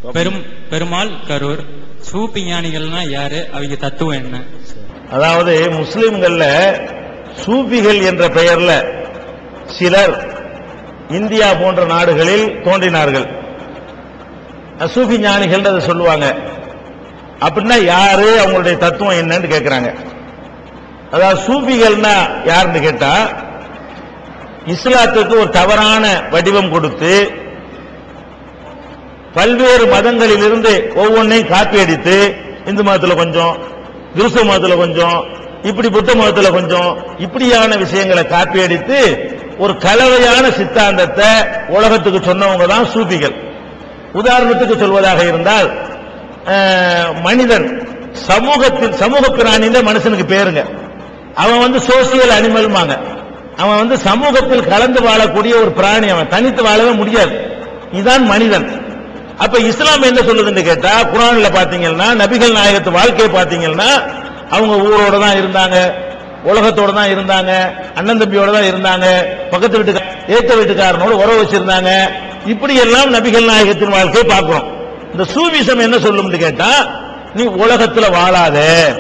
பெரும் பெருமாள் கரூர் சூப்பி ஞானிகள்னா யாரு அவங்க தத்துவம் என்ன அதாவது முஸ்லிம்கள்ல சூபிகள் என்ற பெயர்ல சிலர் இந்தியா போன்ற நாடுகளில் தோன்றினார்கள் சூஃபி ஞானிகள் அதை சொல்லுவாங்க அப்படின்னா யாரு அவங்களுடைய தத்துவம் என்னன்னு கேட்கிறாங்க அதாவது சூஃபிகள்னா யாருன்னு கேட்டா இஸ்லாத்துக்கு ஒரு தவறான வடிவம் கொடுத்து பல்வேறு மதங்களிலிருந்து ஒவ்வொன்றையும் காப்பி அடித்து இந்து மதத்துல கொஞ்சம் கிறிஸ்துவ மதத்துல கொஞ்சம் இப்படி புத்த மதத்துல கொஞ்சம் இப்படியான விஷயங்களை காப்பி அடித்து ஒரு கலவையான சித்தாந்தத்தை உலகத்துக்கு சொன்னவங்க தான் சூபிகள் உதாரணத்துக்கு சொல்வதாக இருந்தால் அஹ், மனிதன் சமூகத்தில் சமூக பிராணிந்த மனுஷனுக்கு பேருங்க அவன் வந்து சோசியல் அனிமல்மாங்க அவன் வந்து சமூகத்தில் கலந்து வாழக்கூடிய ஒரு பிராணி அவன் தனித்து வாழவே முடியாது இதுதான் மனிதன் அப்ப இஸ்லாம் என்ன சொல்லுதுன்னு கேட்டா குரான்ல பாத்தீங்கன்னா நபிகள் நாயகத்து வாழ்க்கையை பாத்தீங்கன்னா அவங்க ஊரோட தான் இருந்தாங்க உலகத்தோட தான் இருந்தாங்க அண்ணன் தம்பியோட தான் இருந்தாங்க பக்கத்து வீட்டுக்கு ஏத்த வீட்டுக்காரனோட உறவு வச்சிருந்தாங்க இப்படி எல்லாம் நபிகள் நாயகத்தின் வாழ்க்கையை பார்க்கிறோம் இந்த சூவிசம் என்ன சொல்லும்னு கேட்டா நீ உலகத்துல வாழாத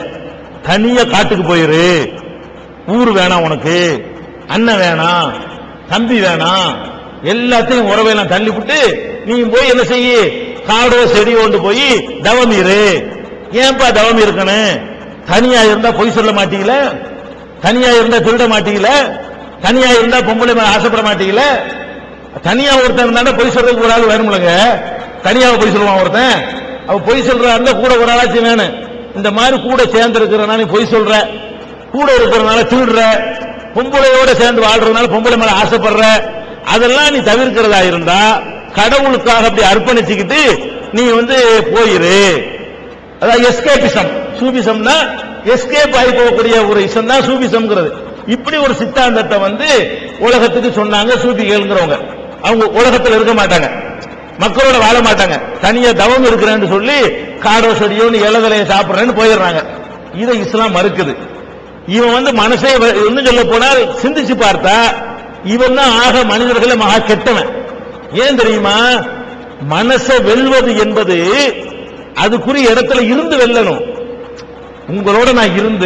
தனியா காட்டுக்கு போயிரு ஊர் வேணாம் உனக்கு அண்ணன் வேணாம் தம்பி வேணாம் எல்லாத்தையும் உறவையெல்லாம் தள்ளி விட்டு நீ போய் என்ன செய்ய காடோ செடி கொண்டு போய் தவம் இரு ஏன்பா தவம் இருக்கணும் தனியா இருந்தா பொய் சொல்ல மாட்டீங்கள தனியா இருந்தா திருட மாட்டீங்கள தனியா இருந்தா பொம்பளை மேல ஆசைப்பட மாட்டீங்கள தனியா ஒருத்தன் இருந்தா பொய் சொல்றதுக்கு ஒரு ஆள் வேணும்லங்க தனியாக பொய் சொல்லுவான் ஒருத்தன் அவ பொய் சொல்றா இருந்தா கூட ஒரு ஆளாச்சும் வேணும் இந்த மாதிரி கூட சேர்ந்து இருக்கிறனால நீ பொய் சொல்ற கூட இருக்கிறனால திருடுற பொம்பளையோட சேர்ந்து வாழ்றதுனால பொம்பளை மேல ஆசைப்படுற அதெல்லாம் நீ தவிர்க்கிறதா இருந்தா கடவுளுக்காக அப்படி அர்ப்பணிச்சுக்கிட்டு நீ வந்து போயிரு அதாவது எஸ்கேபிசம் சூபிசம்னா எஸ்கேப் ஆகி போகக்கூடிய ஒரு இசம் தான் சூபிசம்ங்கிறது இப்படி ஒரு சித்தாந்தத்தை வந்து உலகத்துக்கு சொன்னாங்க சூபிகள்ங்கிறவங்க அவங்க உலகத்துல இருக்க மாட்டாங்க மக்களோட வாழ மாட்டாங்க தனியா தவம் இருக்கிறேன்னு சொல்லி காடோ செடியோன்னு இலதலையை சாப்பிடுறேன்னு போயிடுறாங்க இதை இஸ்லாம் மறுக்குது இவன் வந்து மனசே வ- இன்னும் சொல்ல போனால் சிந்திச்சு பார்த்தா இவன் தான் ஆக மனிதர்களை மகா கெட்டவன் ஏன் தெரியுமா மனசை வெல்வது என்பது அதுக்குரிய இடத்துல இருந்து வெல்லணும் உங்களோட நான் இருந்து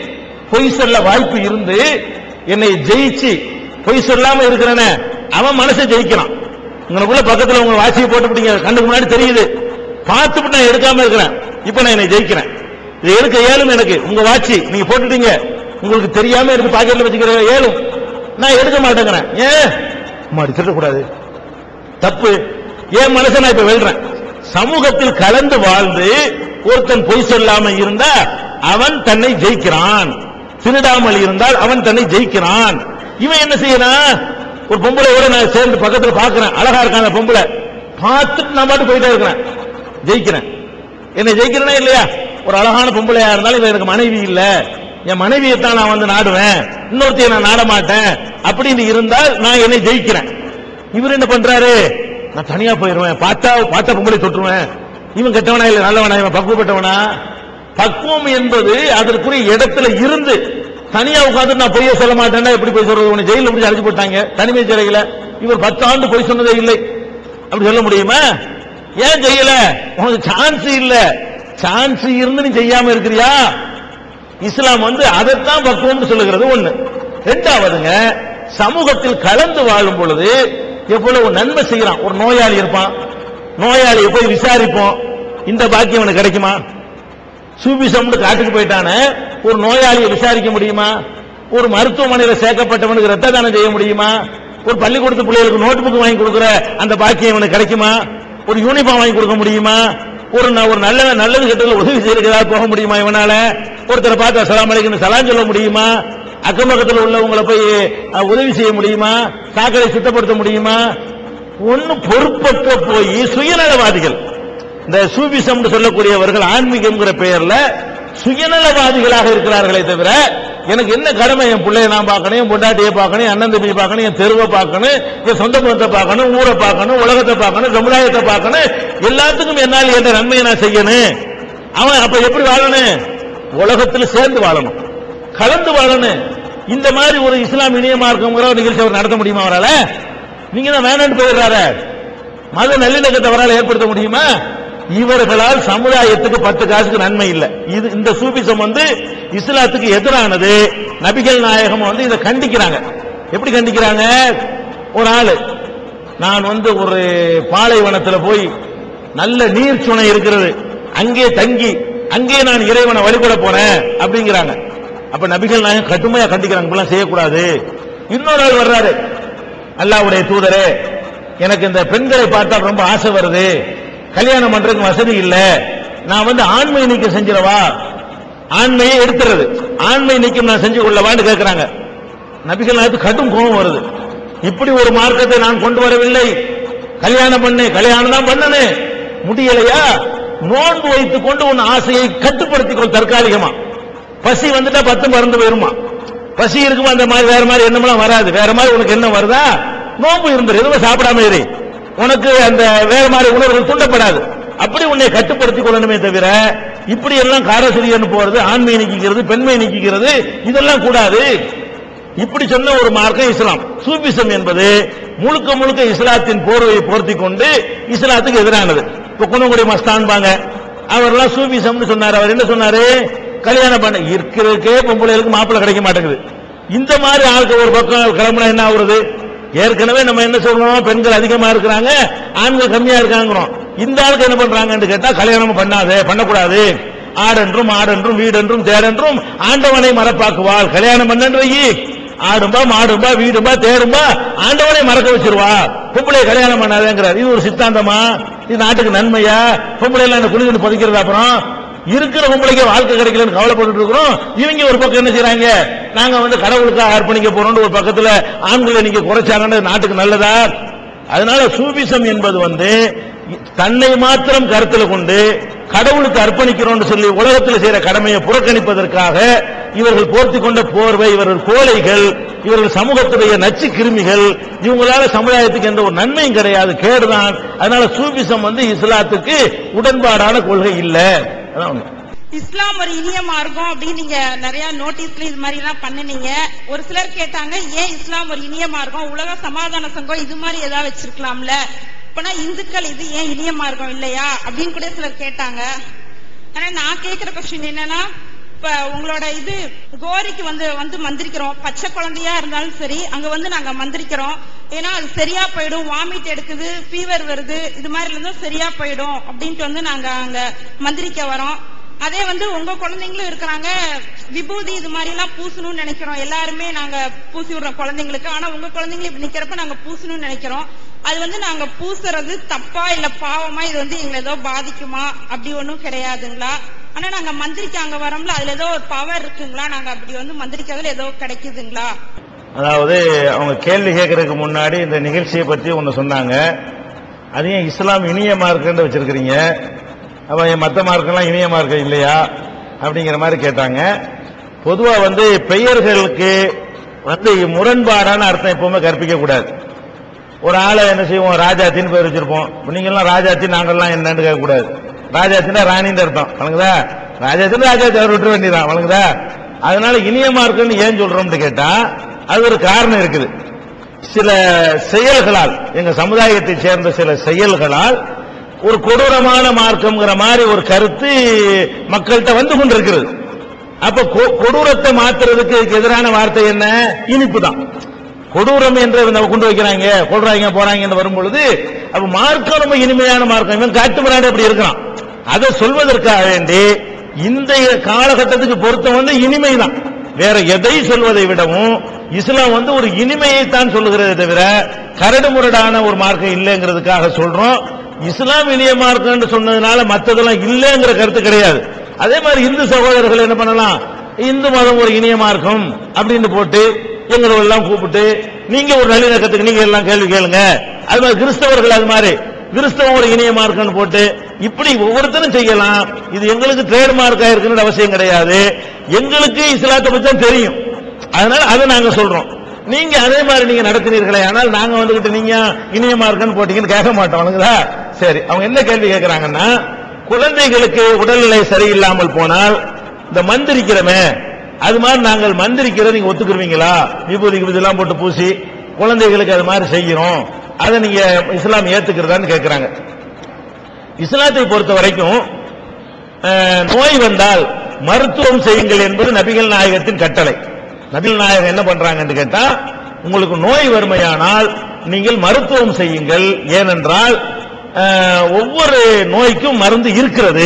பொய் சொல்ல வாய்ப்பு இருந்து என்னை ஜெயிச்சு பொய் சொல்லாம இருக்கிறேனே அவன் மனசை ஜெயிக்கிறான் உங்களுக்குள்ள பக்கத்துல உங்க வாட்சியை போட்டுவிட்டீங்க கண்ணுக்கு முன்னாடி தெரியுது பார்த்துட்டு நான் எடுக்காம இருக்கிறேன் இப்ப நான் என்னை ஜெயிக்கிறேன் இது எடுக்க ஏழும் எனக்கு உங்க வாட்சி நீங்க போட்டுட்டீங்க உங்களுக்கு தெரியாம இருக்கு பாக்கெட்ல வச்சுக்கிற ஏழும் நான் எடுக்க மாட்டேங்கிறேன் ஏன் மாடி திருடக்கூடாது தப்பு என் மனசை நான் இப்ப வெல்றேன் சமூகத்தில் கலந்து வாழ்ந்து ஒருத்தன் பொய் சொல்லாம இருந்தா அவன் தன்னை ஜெயிக்கிறான் திருடாமல் இருந்தால் அவன் தன்னை ஜெயிக்கிறான் இவன் என்ன செய்யறான் ஒரு பொம்பளையோட நான் சேர்ந்து பக்கத்துல பாக்குறேன் அழகா இருக்கான் அந்த பொம்பளை பார்த்துட்டு நான் பாட்டு போயிட்டே இருக்கிறேன் ஜெயிக்கிறேன் என்ன ஜெயிக்கிறேனா இல்லையா ஒரு அழகான பொம்பளையா இருந்தாலும் இவன் எனக்கு மனைவி இல்ல என் மனைவியைத்தான் நான் வந்து நாடுவேன் இன்னொருத்தைய நான் நாட மாட்டேன் அப்படின்னு இருந்தால் நான் என்னை ஜெயிக்கிறேன் இவர் என்ன பண்றாரு நான் தனியா போயிருவேன் பார்த்தா பார்த்தா பொம்பளை தொட்டுருவேன் இவன் கெட்டவனா இல்ல நல்லவனா இவன் பக்குவப்பட்டவனா பக்குவம் என்பது அதற்குரிய இடத்துல இருந்து தனியா உட்கார்ந்து நான் பொய்ய சொல்ல மாட்டேன்னா எப்படி போய் சொல்றது உன்னை ஜெயில பிடிச்சி அழைச்சு போட்டாங்க தனிமை சிறையில இவர் பத்து ஆண்டு பொய் சொன்னதே இல்லை அப்படி சொல்ல முடியுமா ஏன் செய்யல உனக்கு சான்ஸ் இல்ல சான்ஸ் இருந்து நீ செய்யாம இருக்கிறியா இஸ்லாம் வந்து அதைத்தான் பக்குவம்னு சொல்லுகிறது ஒண்ணு ரெண்டாவதுங்க சமூகத்தில் கலந்து வாழும் பொழுது எவ்வளவு நன்மை செய்யறான் ஒரு நோயாளி இருப்பான் நோயாளியை போய் விசாரிப்போம் இந்த பாக்கியம் அவனுக்கு கிடைக்குமா சூபிசம்னு காட்டுக்கு போயிட்டானே ஒரு நோயாளியை விசாரிக்க முடியுமா ஒரு மருத்துவமனையில சேர்க்கப்பட்டவனுக்கு ரத்த தானம் செய்ய முடியுமா ஒரு பள்ளிக்கூடத்து பிள்ளைகளுக்கு நோட் புக் வாங்கி கொடுக்கிற அந்த பாக்கியம் இவனுக்கு கிடைக்குமா ஒரு யூனிஃபார்ம் வாங்கி கொடுக்க முடியுமா ஒரு ந- ஒரு நல்ல நல்லது கெட்டதுல உதவி செய்யறதுக்கு ஏதாவது போக முடியுமா இவனால ஒருத்தரை பார்த்து அஸ்ஸலாமு அலைக்கும் சலாம் சொல்ல முடியுமா அக்கம் பக்கத்தில் உள்ளவங்களை போய் அஹ், உதவி செய்ய முடியுமா சாக்கடை சுத்தப்படுத்த முடியுமா ஒன்னும் பொறுப்பற்ற போய் சுயநலவாதிகள் இந்த சூபிசம் சொல்லக்கூடியவர்கள் ஆன்மீகம்ங்கிற பெயர்ல சுயநலவாதிகளாக இருக்கிறார்களே தவிர எனக்கு என்ன கடமை என் பிள்ளைய நான் பார்க்கணும் என் பொண்டாட்டியை பார்க்கணும் என் அண்ணன் தம்பியை பார்க்கணும் என் தெருவை பார்க்கணும் என் சொந்த பந்தத்தை பார்க்கணும் ஊரை பார்க்கணும் உலகத்தை பார்க்கணும் சமுதாயத்தை பார்க்கணும் எல்லாத்துக்கும் என்னால் என்ற நன்மையை நான் செய்யணும் அவன் அப்ப எப்படி வாழணும் உலகத்துல சேர்ந்து வாழணும் கலந்து வாழணும் இந்த மாதிரி ஒரு இஸ்லாம் இணைய மார்க்கங்கிற ஒரு நிகழ்ச்சி அவர் நடத்த முடியுமா அவரால நீங்க தான் வேணான்னு போயிடுறாரு மத நல்லிணக்கத்தை அவரால் ஏற்படுத்த முடியுமா இவர்களால் சமுதாயத்துக்கு பத்து காசுக்கு நன்மை இல்லை இது இந்த சூபிசம் வந்து இஸ்லாத்துக்கு எதிரானது நபிகள் நாயகம் வந்து இதை கண்டிக்கிறாங்க எப்படி கண்டிக்கிறாங்க ஒரு ஆளு நான் வந்து ஒரு பாலைவனத்துல போய் நல்ல நீர் சுனை இருக்கிறது அங்கே தங்கி அங்கே நான் இறைவனை வழிபட போறேன் அப்படிங்கிறாங்க அப்ப நபிகள் நாயகம் கடுமையா கண்டிக்கிறாங்க இப்படிலாம் செய்யக்கூடாது இன்னொரு ஆள் வர்றாரு அல்லாவுடைய தூதரே எனக்கு இந்த பெண்களை பார்த்தால் ரொம்ப ஆசை வருது கல்யாணம் பண்றதுக்கு வசதி இல்ல நான் வந்து ஆண்மை நீக்கம் செஞ்சிடவா ஆண்மையை எடுத்துறது ஆண்மை நீக்கம் நான் செஞ்சு கொள்ளவான்னு கேட்கிறாங்க நபிகள் நாயகத்துக்கு கடும் கோபம் வருது இப்படி ஒரு மார்க்கத்தை நான் கொண்டு வரவில்லை கல்யாணம் பண்ணு கல்யாணம் தான் பண்ணனு முடியலையா நோன்பு வைத்துக் கொண்டு உன் ஆசையை கட்டுப்படுத்திக் கொள் தற்காலிகமா பசி வந்துட்டா பத்து மறந்து போயிருமா பசி இருக்குமா அந்த மாதிரி வேற மாதிரி எண்ணமெல்லாம் வராது வேற மாதிரி உனக்கு என்ன வருதா நோன்பு இருந்துரு எதுவும் சாப்பிடாம இரு உனக்கு அந்த வேற மாதிரி உணர்வுகள் தூண்டப்படாது அப்படி உன்னை கட்டுப்படுத்திக் கொள்ளணுமே தவிர இப்படி எல்லாம் காரசுரியன் போறது ஆண்மை நீக்கிக்கிறது பெண்மை நீக்கிக்கிறது இதெல்லாம் கூடாது இப்படி சொன்ன ஒரு மார்க்கம் இஸ்லாம் சூபிசம் என்பது முழுக்க முழுக்க இஸ்லாத்தின் போர்வையை போர்த்தி கொண்டு இஸ்லாத்துக்கு எதிரானது இப்ப குணங்குடி மஸ்தான் அவர்லாம் சூபிசம்னு சொன்னார் அவர் என்ன சொன்னாரு கல்யாணம் பண்ண இருக்கிறதுக்கே பொம்பளைகளுக்கு மாப்பிள்ளை கிடைக்க மாட்டேங்குது இந்த மாதிரி ஆளுக்கு ஒரு பக்கம் கிளம்புனா என்ன ஆகுறது ஏற்கனவே நம்ம என்ன சொல்றோம் பெண்கள் அதிகமா இருக்கிறாங்க ஆண்கள் கம்மியா இருக்காங்கிறோம் இந்த ஆளுக்கு என்ன பண்றாங்கன்னு கேட்டா கல்யாணம் பண்ணாதே பண்ணக்கூடாது ஆடென்றும் ஆடென்றும் வீடென்றும் தேடென்றும் ஆண்டவனை மறப்பாக்குவாள் கல்யாணம் பண்ணன்றி ஆடும்பா மாடும்பா வீடும்பா தேடும்பா ஆண்டவனை மறக்க வச்சிருவா பொம்பளை கல்யாணம் பண்ணாதேங்கிறார் இது ஒரு சித்தாந்தமா இது நாட்டுக்கு நன்மையா பொம்பளை எல்லாம் இந்த குளிர்ந்து பதிக்கிறது அப்புறம் இருக்கிற பொம்பளைக்கு வாழ்க்கை கிடைக்கலன்னு கவலைப்பட்டு இருக்கிறோம் இவங்க ஒரு பக்கம் என்ன செய்றாங்க நாங்க வந்து கடவுளுக்காக அர்ப்பணிக்க போறோம்னு ஒரு பக்கத்துல ஆண்களை நீங்க குறைச்சாங்கன்னு நாட்டுக்கு நல்லதா அதனால சூபிசம் என்பது வந்து தன்னை மாத்திரம் கருத்தில் கொண்டு கடவுளுக்கு அர்ப்பணிக்கிறோம்னு சொல்லி உலகத்தில் செய்யற கடமையை புறக்கணிப்பதற்காக இவர்கள் போர்த்தி கொண்ட போர்வை இவர்கள் கோழைகள் இவர்கள் சமூகத்துடைய நச்சு கிருமிகள் இவங்களால சமுதாயத்துக்கு எந்த ஒரு நன்மையும் கிடையாது கேடுதான் அதனால சூபிசம் வந்து இஸ்லாத்துக்கு உடன்பாடான கொள்கை இல்லை அதான் உண்மை. இஸ்லாம் ஒரு இனிய மார்க்கம் அப்படின்னு நீங்க நிறைய நோட்டீஸ்ல இது மாதிரி எல்லாம் பண்ணுனீங்க ஒரு சிலர் கேட்டாங்க ஏன் இஸ்லாம் ஒரு இனிய மார்க்கம் உலக சமாதான சங்கம் இது மாதிரி ஏதாவது வச்சிருக்கலாம்ல இப்பனா இந்துக்கள் இது ஏன் இனிய மார்க்கம் இல்லையா அப்படின்னு கூட சிலர் கேட்டாங்க ஆனா நான் கேக்குற கொஸ்டின் என்னன்னா இப்ப உங்களோட இது கோரிக்கு வந்து வந்து மந்திரிக்கிறோம் பச்சை குழந்தையா இருந்தாலும் சரி அங்க வந்து நாங்க மந்திரிக்கிறோம் ஏன்னா அது சரியா போயிடும் வாமிட் எடுக்குது ஃபீவர் வருது இது மாதிரி இருந்தா சரியா போயிடும் அப்படின்ட்டு வந்து நாங்க அங்க மந்திரிக்க வரோம் அதே வந்து உங்க குழந்தைங்களும் இருக்கிறாங்க விபூதி இது மாதிரி எல்லாம் பூசணும்னு நினைக்கிறோம் எல்லாருமே நாங்க பூசி விடுறோம் குழந்தைங்களுக்கு ஆனா உங்க குழந்தைங்க இப்படி நிக்கிறப்ப நாங்க பூசணும்னு நினைக்கிறோம் அது வந்து நாங்க பூசுறது தப்பா இல்ல பாவமா இது வந்து எங்களை ஏதோ பாதிக்குமா அப்படி ஒண்ணும் கிடையாதுங்களா ஆனா நாங்க மந்திரிக்க அங்க வரோம்ல அதுல ஏதோ ஒரு பவர் இருக்குங்களா நாங்க அப்படி வந்து மந்திரிக்கிறதுல ஏதோ கிடைக்குதுங்களா அதாவது அவங்க கேள்வி கேட்கறதுக்கு முன்னாடி இந்த நிகழ்ச்சியை பத்தி ஒன்னு சொன்னாங்க அதையும் இஸ்லாம் இனிய மார்க்கன்னு வச்சிருக்கிறீங்க அப்ப என் மத்த மார்க்கெல்லாம் இனிய மார்க்கம் இல்லையா அப்படிங்கிற மாதிரி கேட்டாங்க பொதுவா வந்து பெயர்களுக்கு வந்து முரண்பாடான அர்த்தம் எப்பவுமே கற்பிக்க கூடாது ஒரு ஆளை என்ன செய்வோம் ராஜாத்தின்னு பேர் வச்சிருப்போம் இப்ப நீங்கெல்லாம் ராஜாத்தி நாங்கெல்லாம் என்னன்னு கேட்கக்கூடாது ராஜாத்தினா ராணின்னு அர்த்தம் வணங்குதா ராஜாத்தின்னு ராஜாத்தி அவர் விட்டுற வேண்டியதான் வணங்குதா அதனால இனிய மார்க்கம்னு ஏன் சொல்றோம்னு கேட்டா அது ஒரு காரணம் இருக்குது சில செயல்களால் எங்க சமுதாயத்தை சேர்ந்த சில செயல்களால் ஒரு கொடூரமான மார்க்கம்ங்கிற மாதிரி ஒரு கருத்து மக்கள்கிட்ட வந்து கொண்டிருக்கிறது அப்ப கொ- கொடூரத்தை மாத்துறதுக்கு இதுக்கு எதிரான வார்த்தை என்ன இனிப்பு தான் கொடூரம் என்று நம்ம கொண்டு வைக்கிறாங்க கொள்றாங்க போறாங்க வரும் பொழுது அப்ப மார்க்கம் ரொம்ப இனிமையான மார்க்கம் இவன் காட்டு மிராடி அப்படி இருக்கிறான் அதை சொல்வதற்காக வேண்டி இந்த காலகட்டத்துக்கு பொருத்தம் வந்து இனிமை தான் வேற எதை சொல்வதை விடவும் இஸ்லாம் வந்து ஒரு இனிமையை தான் சொல்லுகிறதே தவிர கரடு முரடான ஒரு மார்க்கம் இல்லைங்கிறதுக்காக சொல்றோம் இஸ்லாம் இனிய மார்க்கம்னு சொன்னதுனால மத்ததெல்லாம் இல்லைங்கிற கருத்து கிடையாது அதே மாதிரி இந்து சகோதரர்கள் என்ன பண்ணலாம் இந்து மதம் ஒரு இனிய மார்க்கம் அப்படின்னு போட்டு எங்களை எல்லாம் கூப்பிட்டு நீங்க ஒரு நல்லிணக்கத்துக்கு நீங்க எல்லாம் கேள்வி கேளுங்க அது மாதிரி கிறிஸ்தவர்கள் அது மாதிரி கிறிஸ்தவம் ஒரு இனிய மார்க்கம்னு போட்டு இப்படி ஒவ்வொருத்தரும் செய்யலாம் இது எங்களுக்கு ட்ரேட் மார்க் ஆயிருக்குன்னு அவசியம் கிடையாது எங்களுக்கு இஸ்லாத்தை பத்தி தான் தெரியும் அதனால அதை நாங்க சொல்றோம் நீங்க அதே மாதிரி நீங்க நடத்தினீர்களே ஆனால் நாங்க வந்துகிட்டு நீங்க இனிய மார்க்கம்னு போட்டீங்கன்னு கேட்க மாட்டோம் வணங்குதா சரி அவங்க என்ன கேள்வி கேட்கறாங்கன்னா குழந்தைகளுக்கு உடல்நிலை சரியில்லாமல் போனால் இந்த மந்திரிக்கிறமே அது மாதிரி நாங்கள் மந்திரிக்கிறத நீங்க ஒத்துக்குருவீங்களா விபூதி விபூதி எல்லாம் போட்டு பூசி குழந்தைகளுக்கு அது மாதிரி செய்கிறோம் அதை நீங்க இஸ்லாம் ஏத்துக்கிறதான்னு கேட்கறாங்க இஸ்லாத்தை பொறுத்த வரைக்கும் அஹ், நோய் வந்தால் மருத்துவம் செய்யுங்கள் என்பது நபிகள் நாயகத்தின் கட்டளை நபிகள் நாயகம் என்ன பண்றாங்கன்னு கேட்டா உங்களுக்கு நோய் வறுமையானால் நீங்கள் மருத்துவம் செய்யுங்கள் ஏனென்றால் அஹ், ஒவ்வொரு நோய்க்கும் மருந்து இருக்கிறது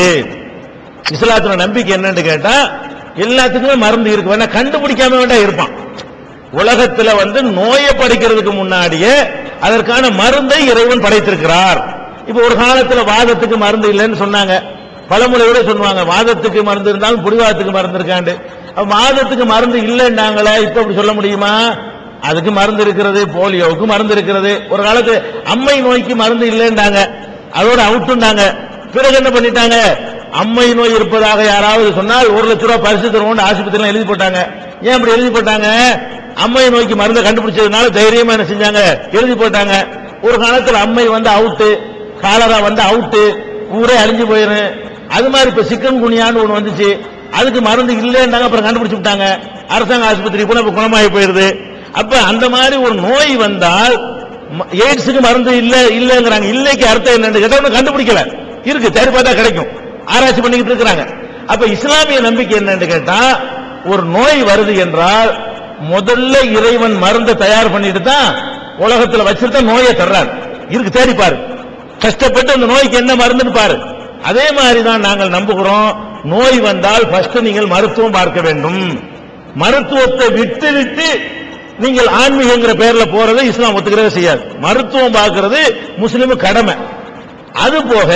இஸ்லாத்துல நம்பிக்கை என்னன்னு கேட்டா எல்லாத்துக்குமே மருந்து இருக்கு வேணா கண்டுபிடிக்காம வேண்டாம் இருப்பான் உலகத்துல வந்து நோயை படைக்கிறதுக்கு முன்னாடியே அதற்கான மருந்தை இறைவன் படைத்திருக்கிறார் இப்ப ஒரு காலத்துல வாதத்துக்கு மருந்து இல்லைன்னு சொன்னாங்க பழமொழியோட சொல்லுவாங்க வாதத்துக்கு மருந்து இருந்தாலும் புடிவாதத்துக்கு மருந்து இருக்காண்டு அப்ப வாதத்துக்கு மருந்து இல்லைன்னாங்களே இப்ப அப்படி சொல்ல முடியுமா அதுக்கு மருந்து இருக்கிறது போலியோவுக்கு மருந்து இருக்கிறது ஒரு காலத்து அம்மை நோய்க்கு மருந்து இல்லைன்னாங்க அதோட அவுட்டுண்டாங்க பிறகு என்ன பண்ணிட்டாங்க அம்மை நோய் இருப்பதாக யாராவது சொன்னால் ஒரு லட்ச ரூபாய் பரிசு தருவோம்னு ஆஸ்பத்திரியில எழுதி போட்டாங்க ஏன் அப்படி எழுதி போட்டாங்க அம்மை நோய்க்கு மருந்தை கண்டுபிடிச்சதுனால தைரியமா என்ன செஞ்சாங்க எழுதி போட்டாங்க ஒரு காலத்துல அம்மை வந்து அவுட்டு காலரா வந்து அவுட்டு ஊரே அழிஞ்சு போயிரும் அது மாதிரி இப்ப சிக்கன் குனியான்னு ஒண்ணு வந்துச்சு அதுக்கு மருந்து இல்லைன்னாங்க அப்புறம் கண்டுபிடிச்சு விட்டாங்க அரசாங்க ஆஸ்பத்திரி போனா இப்ப குணமாகி போயிருது அப்ப அந்த மாதிரி ஒரு நோய் வந்தால் ம- எய்ட்ஸுக்கு மருந்து இல்ல இல்லங்கிறாங்க இல்லைக்கு அர்த்தம் என்னன்னு கேட்டா ஒண்ணும் கண்டுபிடிக்கல இருக்கு தேடி பார்த்தா கிடைக்கும் ஆராய்ச்சி பண்ணிக்கிட்டு இருக்கிறாங்க அப்ப இஸ்லாமிய நம்பிக்கை என்னன்னு கேட்டா ஒரு நோய் வருது என்றால் முதல்ல இறைவன் மருந்தை தயார் பண்ணிட்டு தான் உலகத்துல வச்சிருந்தா நோயை தர்றாரு இருக்கு தேடி பாரு கஷ்டப்பட்டு அந்த நோய்க்கு என்ன மருந்துன்னு பாரு அதே மாதிரி தான் நாங்கள் நம்புகிறோம் நோய் வந்தால் ஃபர்ஸ்ட் நீங்கள் மருத்துவம் பார்க்க வேண்டும் மருத்துவத்தை விட்டு விட்டு நீங்கள் ஆன்மீகங்கிற பேர்ல போறதை இஸ்லாம் ஒத்துக்கிறதே செய்யாது மருத்துவம் பார்க்கிறது முஸ்லிம் கடமை அது போக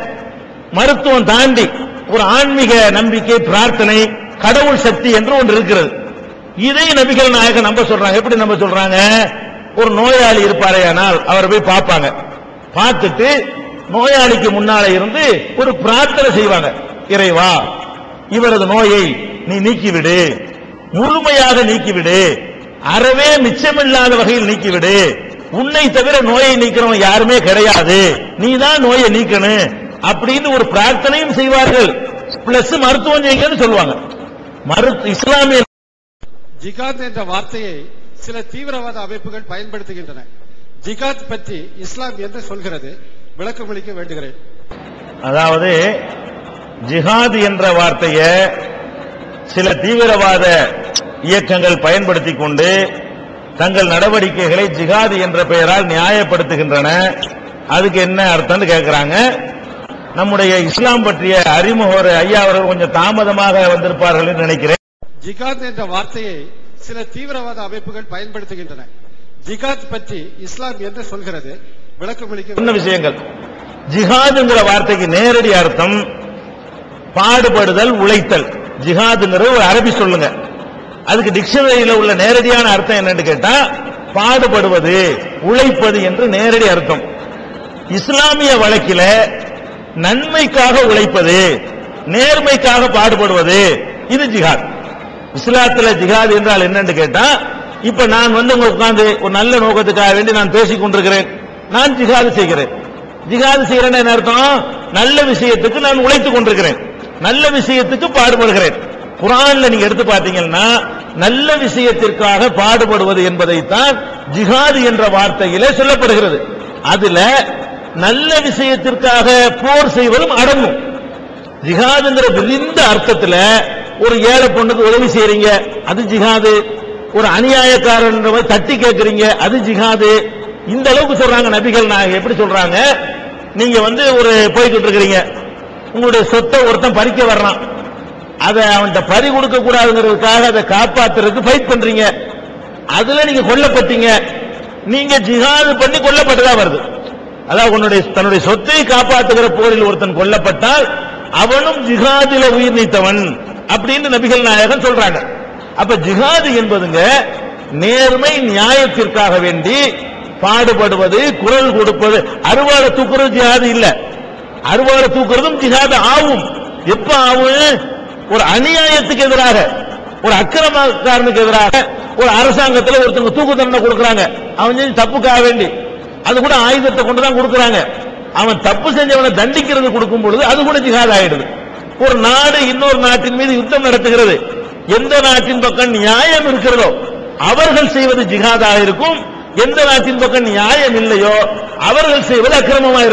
மருத்துவம் தாண்டி ஒரு ஆன்மீக நம்பிக்கை பிரார்த்தனை கடவுள் சக்தி என்று ஒன்று இருக்கிறது இதை நபிகள் நாயகம் நம்ப சொல்றாங்க எப்படி நம்ப சொல்றாங்க ஒரு நோயாளி இருப்பாரேயானால் அவரை போய் பார்ப்பாங்க பார்த்துட்டு நோயாளிக்கு முன்னால இருந்து ஒரு பிரார்த்தனை செய்வாங்க இறைவா இவரது நோயை நீ நீக்கிவிடு முழுமையாக நீக்கிவிடு அறவே மிச்சமில்லாத வகையில் நீக்கிவிடு உன்னை தவிர நோயை நீக்கிறவன் யாருமே கிடையாது நீ தான் நோயை நீக்கணும் அப்படின்னு ஒரு பிரார்த்தனையும் செய்வார்கள் பிளஸ் மருத்துவம் செய்யுங்கன்னு சொல்லுவாங்க மருத்து இஸ்லாமிய ஜிகாத் என்ற வார்த்தையை சில தீவிரவாத அமைப்புகள் பயன்படுத்துகின்றன ஜிகாத் பற்றி இஸ்லாம் என்ன சொல்கிறது விளக்கமளிக்க வேண்டுகிறேன் அதாவது ஜிஹாத் என்ற வார்த்தையை சில தீவிரவாத இயக்கங்கள் பயன்படுத்திக் கொண்டு தங்கள் நடவடிக்கைகளை ஜிஹாத் என்ற பெயரால் நியாயப்படுத்துகின்றன அதுக்கு என்ன அர்த்தம்னு கேட்கிறாங்க நம்முடைய இஸ்லாம் பற்றிய அறிமுக ஒரு ஐயா அவர்கள் கொஞ்சம் தாமதமாக வந்திருப்பார்கள் என்று நினைக்கிறேன் ஜிகாத் என்ற வார்த்தையை சில தீவிரவாத அமைப்புகள் பயன்படுத்துகின்றன ஜிகாத் பற்றி இஸ்லாம் என்ன சொல்கிறது விளக்கமளிக்க சொன்ன விஷயங்கள் ஜிஹாதுங்கிற வார்த்தைக்கு நேரடி அர்த்தம் பாடுபடுதல் உழைத்தல் ஜிஹாதுங்கிறது ஒரு அரபி சொல்லுங்க அதுக்கு டிக்ஷனரியில உள்ள நேரடியான அர்த்தம் என்னன்னு கேட்டா பாடுபடுவது உழைப்பது என்று நேரடி அர்த்தம் இஸ்லாமிய வழக்கில நன்மைக்காக உழைப்பது நேர்மைக்காக பாடுபடுவது இது ஜிஹாத் இஸ்லாத்துல ஜிஹாத் என்றால் என்னன்னு கேட்டா இப்ப நான் வந்து உங்க உட்கார்ந்து ஒரு நல்ல நோக்கத்துக்காக வேண்டி நான் பேசிக் கொண்டிருக்கிறேன் நான் ஜிஹாது செய்கிறேன் ஜிஹாது செய்கிறேன் என்ன அர்த்தம் நல்ல விஷயத்துக்கு நான் உழைத்துக் கொண்டிருக்கிறேன் நல்ல விஷயத்துக்கு பாடுபடுகிறேன் குரான்ல நீங்க எடுத்து பார்த்தீங்கன்னா நல்ல விஷயத்திற்காக பாடுபடுவது என்பதைத்தான் ஜிஹாது என்ற வார்த்தையிலே சொல்லப்படுகிறது அதுல நல்ல விஷயத்திற்காக போர் செய்வதும் அடங்கும் ஜிஹாதுங்கிற விரிந்த அர்த்தத்துல ஒரு ஏழை பொண்ணுக்கு உதவி செய்றீங்க அது ஜிஹாது ஒரு அநியாயக்காரன் தட்டி கேட்கறீங்க அது ஜிஹாது இந்த அளவுக்கு சொல்றாங்க நபிகள் நாயகம் எப்படி சொல்றாங்க நீங்க வந்து ஒரு போய்கிட்டு இருக்கிறீங்க உங்களுடைய சொத்தை ஒருத்தன் பறிக்க வர்றான் அதை அவன்கிட்ட பறி கொடுக்க கூடாதுங்கிறதுக்காக அதை காப்பாத்துறதுக்கு ஃபைட் பண்றீங்க அதுல நீங்க கொல்லப்பட்டீங்க நீங்க ஜிஹாது பண்ணி கொல்லப்பட்டதா வருது அதாவது உன்னுடைய தன்னுடைய சொத்தை காப்பாற்றுகிற போரில் ஒருத்தன் கொல்லப்பட்டால் அவனும் ஜிஹாதில உயிர் நீத்தவன் அப்படின்னு நபிகள் நாயகம் சொல்றாங்க அப்ப ஜிஹாது என்பதுங்க நேர்மை நியாயத்திற்காக வேண்டி பாடுபடுவது குரல் கொடுப்பது அறுவாடை தூக்குறது ஜிஹாது இல்ல அறுவாடை தூக்குறதும் ஜிஹாது ஆகும் எப்ப ஆகும் ஒரு அநியாயத்துக்கு எதிராக ஒரு அக்கிரமக்காரனுக்கு எதிராக ஒரு அரசாங்கத்துல ஒருத்தங்க தூக்கு தண்டனை கொடுக்கறாங்க அவன் செஞ்ச தப்புக்காக வேண்டி அது கூட ஆயுதத்தை கொண்டு தான் கொடுக்கறாங்க அவன் தப்பு செஞ்சவனை தண்டிக்கிறது கொடுக்கும் பொழுது அது கூட ஜிஹாத் ஆயிடுது ஒரு நாடு இன்னொரு நாட்டின் மீது யுத்தம் நடத்துகிறது எந்த நாட்டின் பக்கம் நியாயம் இருக்கிறதோ அவர்கள் செய்வது ஜிஹாதாக இருக்கும் எந்த நாட்டின் பக்கம் நியாயம் இல்லையோ அவர்கள் செய்வது அக்கிரமமா இருக்கும்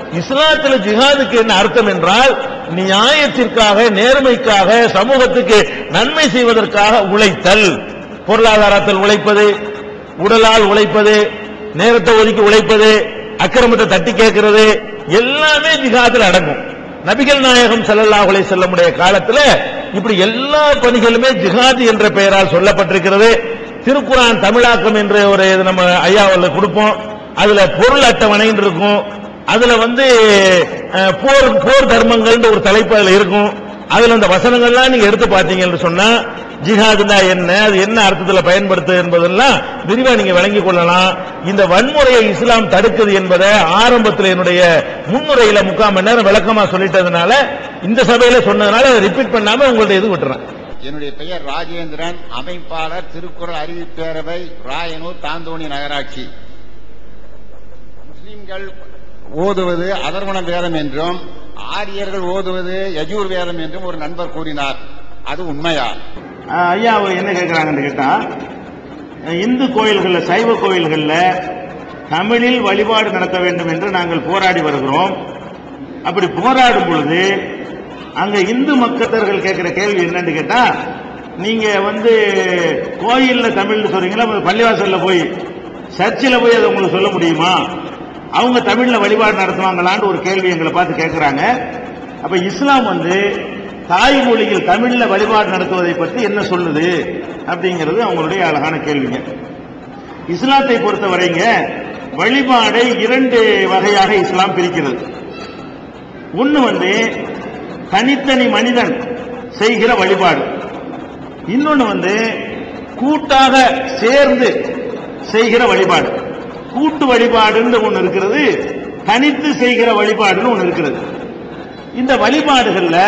இஸ்லாத்துல ஜிஹாதுக்கு என்ன அர்த்தம் என்றால் நியாயத்திற்காக நேர்மைக்காக சமூகத்துக்கு நன்மை செய்வதற்காக உழைத்தல் பொருளாதாரத்தில் உழைப்பது உடலால் உழைப்பது நேரத்தை ஒதுக்கி உழைப்பது அக்கிரமத்தை தட்டி கேட்கிறது எல்லாமே ஜிஹாதில் அடங்கும் நபிகள் நாயகம் ஸல்லல்லாஹு அலைஹி செல்லமுடைய காலத்துல இப்படி எல்லா பணிகளுமே ஜிஹாது என்ற பெயரால் சொல்லப்பட்டிருக்கிறது திருக்குரான் தமிழாக்கம் என்று ஒரு இது நம்ம ஐயாவில் கொடுப்போம் அதுல பொருள் அட்டவணைன்னு இருக்கும் அதுல வந்து அஹ், போர் போர் தர்மங்கள்ன்ற ஒரு தலைப்பு அதுல இருக்கும் அதுல அந்த வசனங்கள்லாம் நீங்க எடுத்து பார்த்தீங்கன்னு சொன்னா ஜிஹாதுனா என்ன அது என்ன அர்த்தத்துல பயன்படுத்து என்பதெல்லாம் விரிவா நீங்க விளங்கிக் கொள்ளலாம் இந்த வன்முறையை இஸ்லாம் தடுக்குது என்பதை ஆரம்பத்தில் என்னுடைய முன்னுரையில முக்கால் மணி நேரம் விளக்கமா சொல்லிட்டதுனால இந்த சபையில சொன்னதுனால ரிப்பீட் பண்ணாம உங்கள்ட்ட இது விட்டுறேன் என்னுடைய பெயர் ராஜேந்திரன் அமைப்பாளர் திருக்குறள் அறிவிப்பேரவை ராயனூர் தாந்தோணி நகராட்சி முஸ்லிம்கள் ஓதுவது அதர்வண வேதம் என்றும் ஆரியர்கள் ஓதுவது யஜூர் வேதம் என்றும் ஒரு நண்பர் கூறினார் அது உண்மையா ஆஹ் ஐயா அவர் என்ன கேட்கிறாங்கன்னு கேட்டா அஹ் இந்து கோயில்கள்ல சைவ கோயில்கள்ல தமிழில் வழிபாடு நடத்த வேண்டும் என்று நாங்கள் போராடி வருகிறோம் அப்படி போராடும் பொழுது அங்க இந்து மக்கத்தர்கள் கேட்கிற கேள்வி என்னன்னு கேட்டா நீங்க வந்து கோயில்ல தமிழ்னு சொல்றீங்களா அப்ப பள்ளிவாசல்ல போய் சர்ச்சில் போய் அதை உங்களுக்கு சொல்ல முடியுமா அவங்க தமிழ்ல வழிபாடு நடத்துவாங்களான்னு ஒரு கேள்வி எங்களை பார்த்து கேட்கிறாங்க அப்ப இஸ்லாம் வந்து தாய்மொழியில் தமிழ்ல வழிபாடு நடத்துவதை பற்றி என்ன சொல்லுது அப்படிங்கிறது அவங்களுடைய அழகான கேள்விங்க இஸ்லாத்தை பொறுத்தவரைங்க வழிபாடை இரண்டு வகையாக இஸ்லாம் பிரிக்கிறது ஒன்னு வந்து தனித்தனி மனிதன் செய்கிற வழிபாடு இன்னொன்னு வந்து கூட்டாக சேர்ந்து செய்கிற வழிபாடு கூட்டு வழிபாடுன்னு ஒண்ணு இருக்கிறது தனித்து செய்கிற வழிபாடுன்னு ஒண்ணு இருக்கிறது இந்த வழிபாடுகள்ல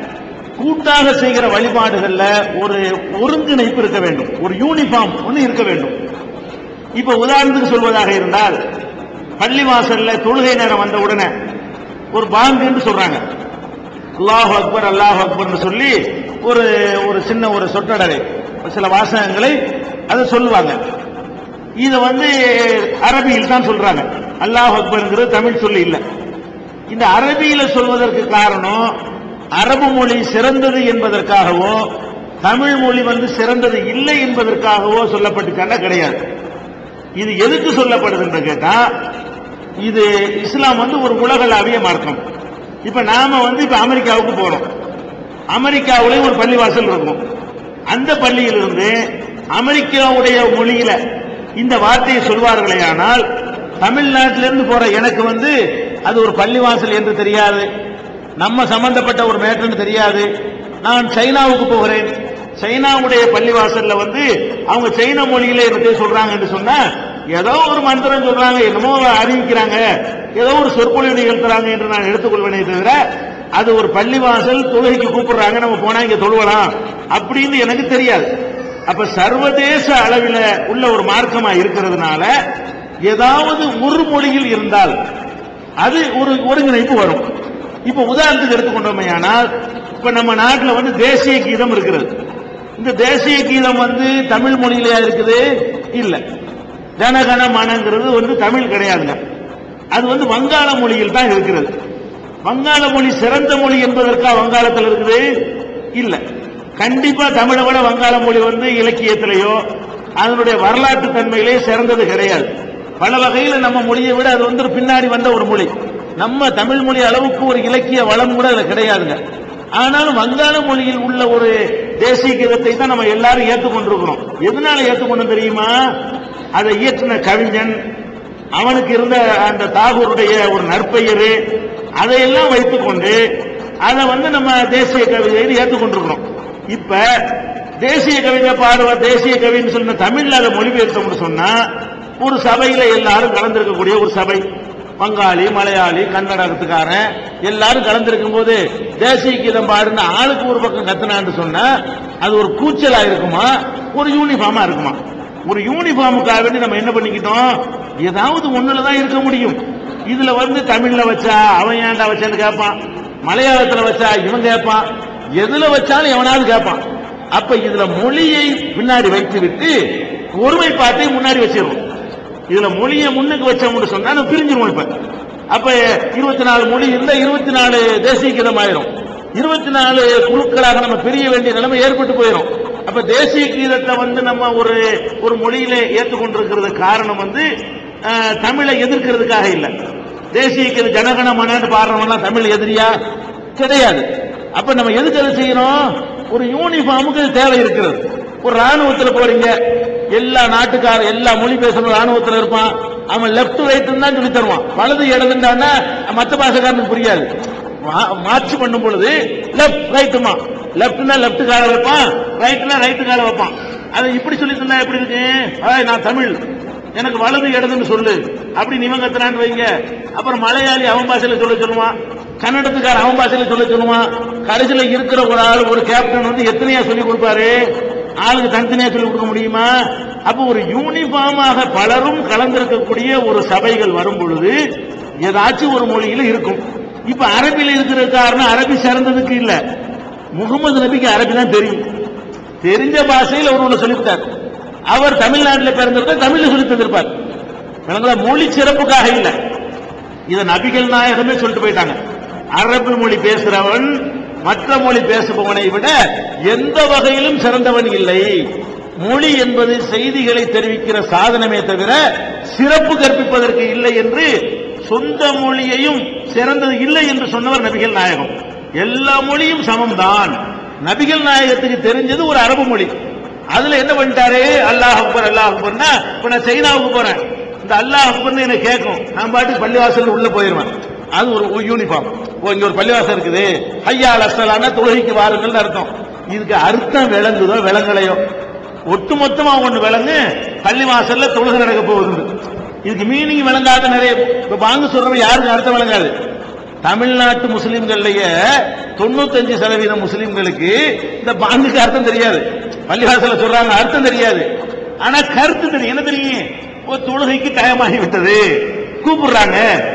கூட்டாக செய்கிற வழிபாடுகள்ல ஒரு ஒருங்கிணைப்பு இருக்க வேண்டும் ஒரு யூனிஃபார்ம் ஒன்று இருக்க வேண்டும் இப்ப உதாரணத்துக்கு சொல்வதாக இருந்தால் பள்ளிவாசல்ல தொழுகை நேரம் வந்த உடனே ஒரு பாங்குன்னு சொல்றாங்க அல்லாஹ் அக்பர் அல்லாஹ் அக்பர்னு சொல்லி ஒரு ஒரு சின்ன ஒரு சொற்றடரை சில வாசகங்களை அதை சொல்லுவாங்க இத வந்து அரபியில் தான் சொல்றாங்க அல்லாஹ் அக்பர்ங்கிறது தமிழ் சொல்லி இல்ல இந்த அரபியில சொல்வதற்கு காரணம் அரபு மொழி சிறந்தது என்பதற்காகவோ தமிழ் மொழி வந்து சிறந்தது இல்லை என்பதற்காகவோ சொல்லப்பட்டுச்சானா கிடையாது இது எதுக்கு சொல்லப்படுதுன்னு கேட்டா இது இஸ்லாம் வந்து ஒரு உலகளாவிய மார்க்கம் இப்ப நாம வந்து இப்ப அமெரிக்காவுக்கு போறோம் அமெரிக்காவிலேயும் ஒரு பள்ளிவாசல் இருக்கும் அந்த பள்ளியிலிருந்து அமெரிக்காவுடைய மொழியில இந்த வார்த்தையை சொல்வார்களே ஆனால் தமிழ்நாட்டிலிருந்து போற எனக்கு வந்து அது ஒரு பள்ளிவாசல் என்று தெரியாது நம்ம சம்பந்தப்பட்ட ஒரு மேட்டர்னு தெரியாது நான் சைனாவுக்கு போகிறேன் சைனாவுடைய பள்ளிவாசல்ல வந்து அவங்க சைன மொழியில என்னத்தை சொல்றாங்க என்று சொன்னா ஏதோ ஒரு மந்திரம் சொல்றாங்க என்னமோ அறிவிக்கிறாங்க ஏதோ ஒரு சொற்பொழிவு நிகழ்த்துறாங்க என்று நான் எடுத்துக்கொள்வேனே தவிர அது ஒரு பள்ளிவாசல் தொழுகைக்கு கூப்பிடுறாங்க நம்ம போனா இங்க தொழுவலாம் அப்படின்னு எனக்கு தெரியாது அப்ப சர்வதேச அளவில் உள்ள ஒரு மார்க்கமா இருக்கிறதுனால ஏதாவது ஒரு மொழியில் இருந்தால் அது ஒரு ஒருங்கிணைப்பு வரும் இப்ப உதாரணத்துக்கு எடுத்துக்கொண்டோமையானால் இப்ப நம்ம நாட்டில் வந்து தேசிய கீதம் இருக்கிறது இந்த தேசிய கீதம் வந்து தமிழ் மொழியிலயா இருக்குது இல்ல ஜனகன மனங்கிறது வந்து தமிழ் கிடையாதுங்க அது வந்து வங்காள மொழியில் தான் இருக்கிறது வங்காள மொழி சிறந்த மொழி என்பதற்கா வங்காளத்தில் இருக்குது இல்ல கண்டிப்பா தமிழை விட வங்காள மொழி வந்து இலக்கியத்திலேயோ அதனுடைய வரலாற்று தன்மையிலே சிறந்தது கிடையாது பல வகையில நம்ம மொழியை விட அது வந்து ஒரு பின்னாடி வந்த ஒரு மொழி நம்ம தமிழ் மொழி அளவுக்கு ஒரு இலக்கிய வளம் கூட அதுல கிடையாதுங்க ஆனாலும் வங்காள மொழியில் உள்ள ஒரு தேசிய கீதத்தை தான் நம்ம எல்லாரும் ஏற்றுக்கொண்டிருக்கிறோம் எதனால ஏற்றுக்கொண்டோம் தெரியுமா அதை இயற்றின கவிஞன் அவனுக்கு இருந்த அந்த தாகூருடைய ஒரு நற்பெயரு அதையெல்லாம் வைத்துக்கொண்டு அதை வந்து நம்ம தேசிய கவிதைன்னு ஏற்றுக்கொண்டிருக்கிறோம் இப்ப தேசிய கவிதை பாடுவ தேசிய கவின்னு சொன்ன தமிழ்ல அதை மொழிபெயர்த்தோம்னு சொன்னா ஒரு சபையில எல்லாரும் கலந்திருக்கக்கூடிய ஒரு சபை வங்காளி மலையாளி கன்னடத்துக்காரன் எல்லாரும் கலந்திருக்கும் போது தேசிய கீதம் பாடுன்னு ஆளுக்கு ஒரு பக்கம் கத்துனான்னு சொன்னா அது ஒரு கூச்சலா இருக்குமா ஒரு யூனிஃபார்மா இருக்குமா ஒரு யூனிஃபார்முக்காக வேண்டி நம்ம என்ன பண்ணிக்கிட்டோம் ஏதாவது ஒண்ணுல தான் இருக்க முடியும் இதுல வந்து தமிழ்ல வச்சா அவன் ஏன்டா வச்சான்னு கேட்பான் மலையாளத்துல வச்சா இவன் கேட்பான் எதுல வச்சாலும் எவனாவது கேட்பான் அப்ப இதுல மொழியை பின்னாடி வைத்து விட்டு ஒருமைப்பாட்டை முன்னாடி வச்சிருவோம் இதுல மொழியை முன்னுக்கு வச்சோம்னு சொன்னா நம்ம பிரிஞ்சிருவோம் இப்ப அப்ப இருபத்தி நாலு மொழி இருந்தா இருபத்தி நாலு தேசியகீதம் ஆயிரும் இருபத்தி நாலு குழுக்களாக நம்ம பிரிய வேண்டிய நிலைமை ஏற்பட்டு போயிடும் அப்ப தேசிய கீதத்தை வந்து நம்ம ஒரு ஒரு மொழியில ஏற்றுக்கொண்டிருக்கிறது காரணம் வந்து அஹ், தமிழை எதிர்க்கிறதுக்காக இல்ல தேசிய கீத ஜனகணமனு பாடுறவன்லாம் தமிழ் எதிரியா கிடையாது அப்ப நம்ம எதுக்கு அதை செய்யணும் ஒரு யூனிஃபார்முக்கு இது தேவை இருக்கிறது ஒரு ராணுவத்துல போறீங்க எல்லா நாட்டுக்கார எல்லா மொழி பேசுற ராணுவத்துல இருப்பான் அவன் லெப்ட் ரைட் தான் சொல்லி தருவான் வலது இடதுண்டானா மத்த பாஷக்காரனுக்கு புரியாது மா- மார்ச் பண்ணும் பொழுது லெப்ட் ரைட்டுமா லெப்ட்னா லெப்ட் கால வைப்பான் ரைட்னா ரைட்டு கால வைப்பான் அதை இப்படி சொல்லி தந்தா எப்படி இருக்கு "ஏய், நான் தமிழ் எனக்கு வலது இடதுன்னு சொல்லு அப்படி இவன் கத்துறான்னு வைங்க அப்புறம் மலையாளி அவன் பாஷையில சொல்ல சொல்லுவான் கன்னடத்துக்கார அவன் பாஷையில சொல்ல சொல்லுவான் கடைசியில இருக்கிற ஒரு ஆள் ஒரு கேப்டன் வந்து எத்தனையா சொல்லி கொடுப்பாரு ஆளுக்கு தனித்தனியா சொல்லி கொடுக்க முடியுமா அப்ப ஒரு யூனிஃபார்மாக பலரும் கலந்திருக்கக்கூடிய ஒரு சபைகள் வரும் பொழுது ஏதாச்சும் ஒரு மொழியில இருக்கும் இப்ப அரபில இருக்கிற காரணம் அரபி சிறந்ததுக்கு இல்ல முகமது நபிக்கு அரபி தான் தெரியும் தெரிஞ்ச பாஷையில் அவர் ஒன்று சொல்லிவிட்டார் அவர் தமிழ்நாட்டில் பிறந்திருந்தார் தமிழ்ல சொல்லி தந்திருப்பார் விளங்குதா? மொழி சிறப்புக்காக இல்ல இத நபிகள் நாயகமே சொல்லிட்டு போயிட்டாங்க அரபு மொழி பேசுறவன் மற்ற மொழி பேசுபவனை விட எந்த வகையிலும் சிறந்தவன் இல்லை மொழி என்பது செய்திகளை தெரிவிக்கிற சாதனமே தவிர சிறப்பு கற்பிப்பதற்கு இல்லை என்று சொந்த மொழியையும் சிறந்தது இல்லை என்று சொன்னவர் நபிகள் நாயகம் எல்லா மொழியும் சமம்தான் நபிகள் நாயகத்துக்கு தெரிஞ்சது ஒரு அரபு மொழி அதுல என்ன பண்ணிட்டாரு அல்லாஹ் அக்பர் அல்லாஹ் அக்பர்னா இப்ப நான் சைனாவுக்கு போறேன் இந்த அல்லாஹ் அக்பர்னு எனக்கு கேட்கும் நான் பாட்டு பள்ளிவாசல் உள்ள போயிருவேன் அது ஒரு யூனிஃபார்ம் ஓ இங்க ஒரு பள்ளிவாசல் இருக்குது ஐயா அலசலான தொழுகைக்கு வாருங்கள்னு அர்த்தம் இதுக்கு அர்த்தம் விளங்குதோ விளங்கலையோ ஒட்டுமொத்தமா ஒண்ணு விளங்கு பள்ளிவாசல்ல தொழுகை நடக்க போகுது இதுக்கு மீனிங் விளங்காத நிறைய இப்ப பாங்கு சொல்றவங்க யாருக்கும் அர்த்தம் விளங்காது தமிழ்நாட்டு முஸ்லிம்கள்லயே தொண்ணூத்தஞ்சு சதவீதம் முஸ்லிம்களுக்கு இந்த பாங்குக்கு அர்த்தம் தெரியாது பள்ளிவாசல்ல சொல்றாங்க அர்த்தம் தெரியாது ஆனா கருத்து தெரியும் என்ன தெரியும் ஒரு தொழுகைக்கு டயமாகி விட்டது கூப்பிடுறாங்க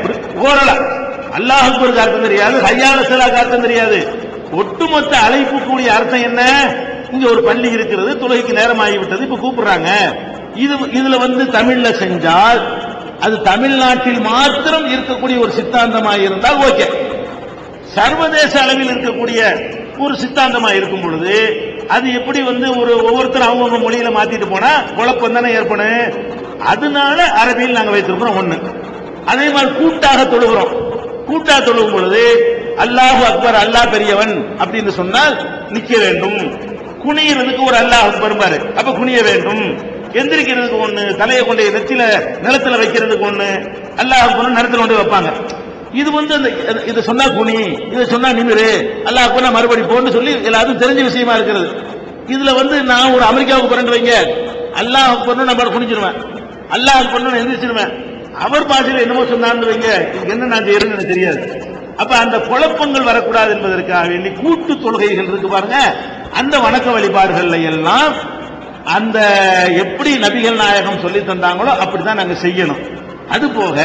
ஓரலா அல்லாஹ் அக்பருக்கு அர்த்தம் தெரியாது ஹையால சலாக்கு அர்த்தம் தெரியாது ஒட்டுமொத்த அழைப்பு கூடிய அர்த்தம் என்ன இங்க ஒரு பள்ளி இருக்கிறது தொழுகைக்கு நேரம் ஆகிவிட்டது இப்ப கூப்பிடுறாங்க இது இதுல வந்து தமிழ்ல செஞ்சால் அது தமிழ்நாட்டில் மாத்திரம் இருக்கக்கூடிய ஒரு சித்தாந்தமாக இருந்தால் ஓகே சர்வதேச அளவில் இருக்கக்கூடிய ஒரு சித்தாந்தமா இருக்கும் பொழுது அது எப்படி வந்து ஒரு ஒவ்வொருத்தரும் அவங்கவுங்க மொழியில மாத்திட்டு போனா குழப்பம் தானே ஏற்படும் அதனால அரபியில் நாங்க வைத்திருக்கிறோம் ஒண்ணு அதே மாதிரி கூட்டாக தொழுகிறோம் கூட்டாக தொழுகும் பொழுது அல்லாஹு அக்பர் அல்லாஹ் பெரியவன் அப்படின்னு சொன்னால் நிக்க வேண்டும் குனியறதுக்கு ஒரு அல்லாஹ் அக்பர் பாரு அப்ப குனிய வேண்டும் எந்திரிக்கிறதுக்கு ஒண்ணு தலையை கொண்டு நெத்தில நிலத்துல வைக்கிறதுக்கு ஒண்ணு அல்லாஹ் அக்பர் நிலத்துல கொண்டு வைப்பாங்க இது வந்து அந்த இது சொன்னா குனி இதை சொன்னா நிமிரு அல்லாஹ் அக்பர் நான் மறுபடி போன்னு சொல்லி எல்லாருக்கும் தெரிஞ்ச விஷயமா இருக்கிறது இதுல வந்து நான் ஒரு அமெரிக்காவுக்கு பிறந்து வைங்க அல்லாஹ் அக்பர்னு நம்ம குனிச்சிருவேன் அல்லாஹ் அக்பர்னு எந்திரிச்சிருவேன் அவர் பாஷையில என்னமோ சொன்னான்னு வைங்க இதுக்கு என்ன நான் செய்யறேன்னு எனக்கு தெரியாது அப்ப அந்த குழப்பங்கள் வரக்கூடாது என்பதற்காக வேண்டி கூட்டு தொழுகைகள் இருக்கு பாருங்க அந்த வணக்க வழிபாடுகள்ல எல்லாம் அந்த எப்படி நபிகள் நாயகம் சொல்லி தந்தாங்களோ அப்படிதான் நாங்க செய்யணும் அது போக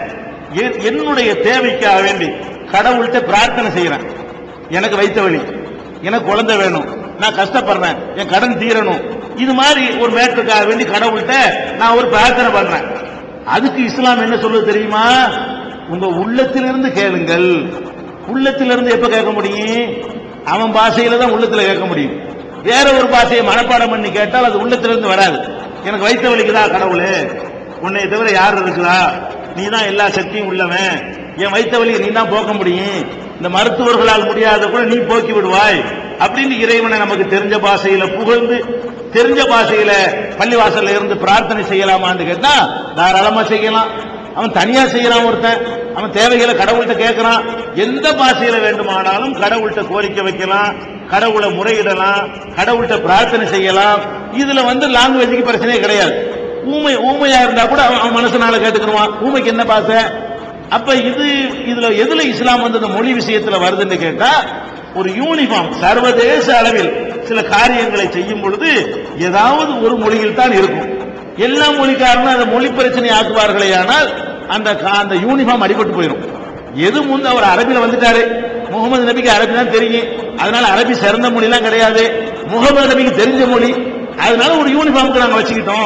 எ- என்னுடைய தேவைக்காக வேண்டி கடவுள்கிட்ட பிரார்த்தனை செய்யறேன் எனக்கு வைத்த வழி எனக்கு குழந்தை வேணும் நான் கஷ்டப்படுறேன் என் கடன் தீரணும் இது மாதிரி ஒரு மேட்டுக்காக வேண்டி கடவுள்கிட்ட நான் ஒரு பிரார்த்தனை பண்றேன் அதுக்கு இஸ்லாம் என்ன சொல்லுது தெரியுமா உங்க உள்ளத்திலிருந்து கேளுங்கள் உள்ளத்திலிருந்து எப்ப கேட்க முடியும் அவன் பாஷையில தான் உள்ளத்துல கேட்க முடியும் வேற ஒரு பாஷையை மனப்பாடம் பண்ணி கேட்டால் அது உள்ளத்திலிருந்து வராது எனக்கு வைத்த வலிக்குதா கடவுளே உன்னை தவிர யார் இருக்குதா நீ தான் எல்லா சக்தியும் உள்ளவன் என் வைத்த வலியை நீ தான் போக்க முடியும் இந்த மருத்துவர்களால் முடியாத கூட நீ போக்கி விடுவாய் அப்படின்னு இறைவனை நமக்கு தெரிஞ்ச பாஷையில புகழ்ந்து தெரிஞ்ச பாஷையில பள்ளிவாசல்ல இருந்து பிரார்த்தனை செய்யலாமான்னு கேட்டா தாராளமா செய்யலாம் அவன் தனியா செய்யறான் ஒருத்தன் அவன் தேவைகளை கடவுள்கிட்ட கேட்கறான் எந்த பாஷையில வேண்டுமானாலும் கடவுள்கிட்ட கோரிக்கை வைக்கலாம் கடவுளை முறையிடலாம் கடவுள்கிட்ட பிரார்த்தனை செய்யலாம் இதுல வந்து லாங்குவேஜுக்கு பிரச்சனையே கிடையாது ஊமை ஊமையா இருந்தா கூட அவன் அவன் மனசுனால கேட்டுக்கிடுவான் ஊமைக்கு என்ன பாசை அப்ப இது இதுல எதுல இஸ்லாம் வந்து இந்த மொழி விஷயத்துல வருதுன்னு கேட்டா ஒரு யூனிஃபார்ம் சர்வதேச அளவில் சில காரியங்களை செய்யும் பொழுது ஏதாவது ஒரு மொழியில் தான் இருக்கும் எல்லா மொழிக்காரனும் அந்த மொழி பிரச்சனை ஆக்குவார்களே ஆனால் அந்த கா- அந்த யூனிஃபார்ம் அடிபட்டு போயிடும் எது முந்து அவர் அரபில வந்துட்டாரு முகமது நபிக்கு அரபி தான் தெரியும் அதனால அரபி சிறந்த மொழிலாம் கிடையாது முகமது நபிக்கு தெரிஞ்ச மொழி அதனால ஒரு யூனிஃபார்முக்கு நாங்க வச்சுக்கிட்டோம்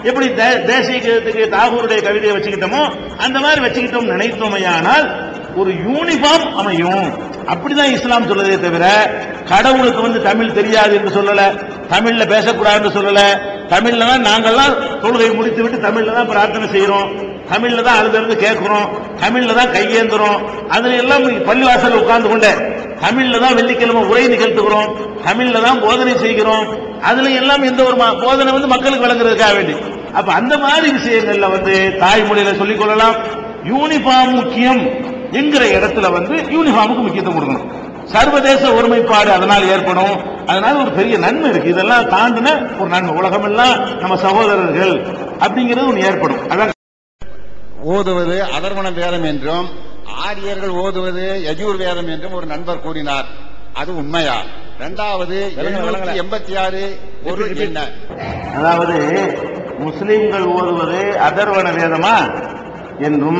எப்படி தே- தேசியத்துக்கு தாகூருடைய கவிதையை வச்சுக்கிட்டோமோ அந்த மாதிரி வச்சுக்கிட்டோம் நினைத்தோமையானால் ஒரு யூனிஃபார்ம் அமையும் அப்படிதான் இஸ்லாம் சொல்லுதே தவிர கடவுளுக்கு வந்து தமிழ் தெரியாது என்று சொல்லல தமிழ்ல பேசக்கூடாதுன்னு சொல்லல தமிழ்ல தான் நாங்கெல்லாம் தொழுகை முடித்து விட்டு தமிழ்ல தான் பிரார்த்தனை செய்யறோம் தமிழ்ல தான் அழுது இருந்து கேட்கிறோம் தமிழ்ல தான் கையேந்துறோம் அதுல எல்லாம் பள்ளிவாசல் உட்கார்ந்து கொண்ட தமிழ்ல தான் வெள்ளிக்கிழமை உரை நிகழ்த்துகிறோம் தமிழ்ல தான் போதனை செய்கிறோம் அதுல எல்லாம் எந்த ஒரு ம- போதனை வந்து மக்களுக்கு வழங்குறதுக்காக வேண்டி அப்ப அந்த மாதிரி விஷயங்கள்ல வந்து தாய்மொழியில சொல்லிக் கொள்ளலாம் யூனிஃபார்ம் முக்கியம் என்கிற இடத்துல வந்து யூனிஃபார்முக்கு முக்கியத்துவம் கொடுக்கணும் சர்வதேச ஒருமைப்பாடு அதனால் ஏற்படும் அதனால ஒரு பெரிய நன்மை இருக்கு இதெல்லாம் தாண்டின ஒரு நன்மை உலகமெல்லாம் நம்ம சகோதரர்கள் அப்படிங்கிறது ஒன்று ஏற்படும் அதான் ஓதுவது அதர்வன வேதம் என்றும் ஆரியர்கள் ஓதுவது யஜூர் வேதம் என்றும் ஒரு நண்பர் கூறினார் அது உண்மையா இரண்டாவது எழுநூற்றி எண்பத்தி ஆறு பொருள் என்ன அதாவது முஸ்லிம்கள் ஓதுவது அதர்வன வேதமா என்றும்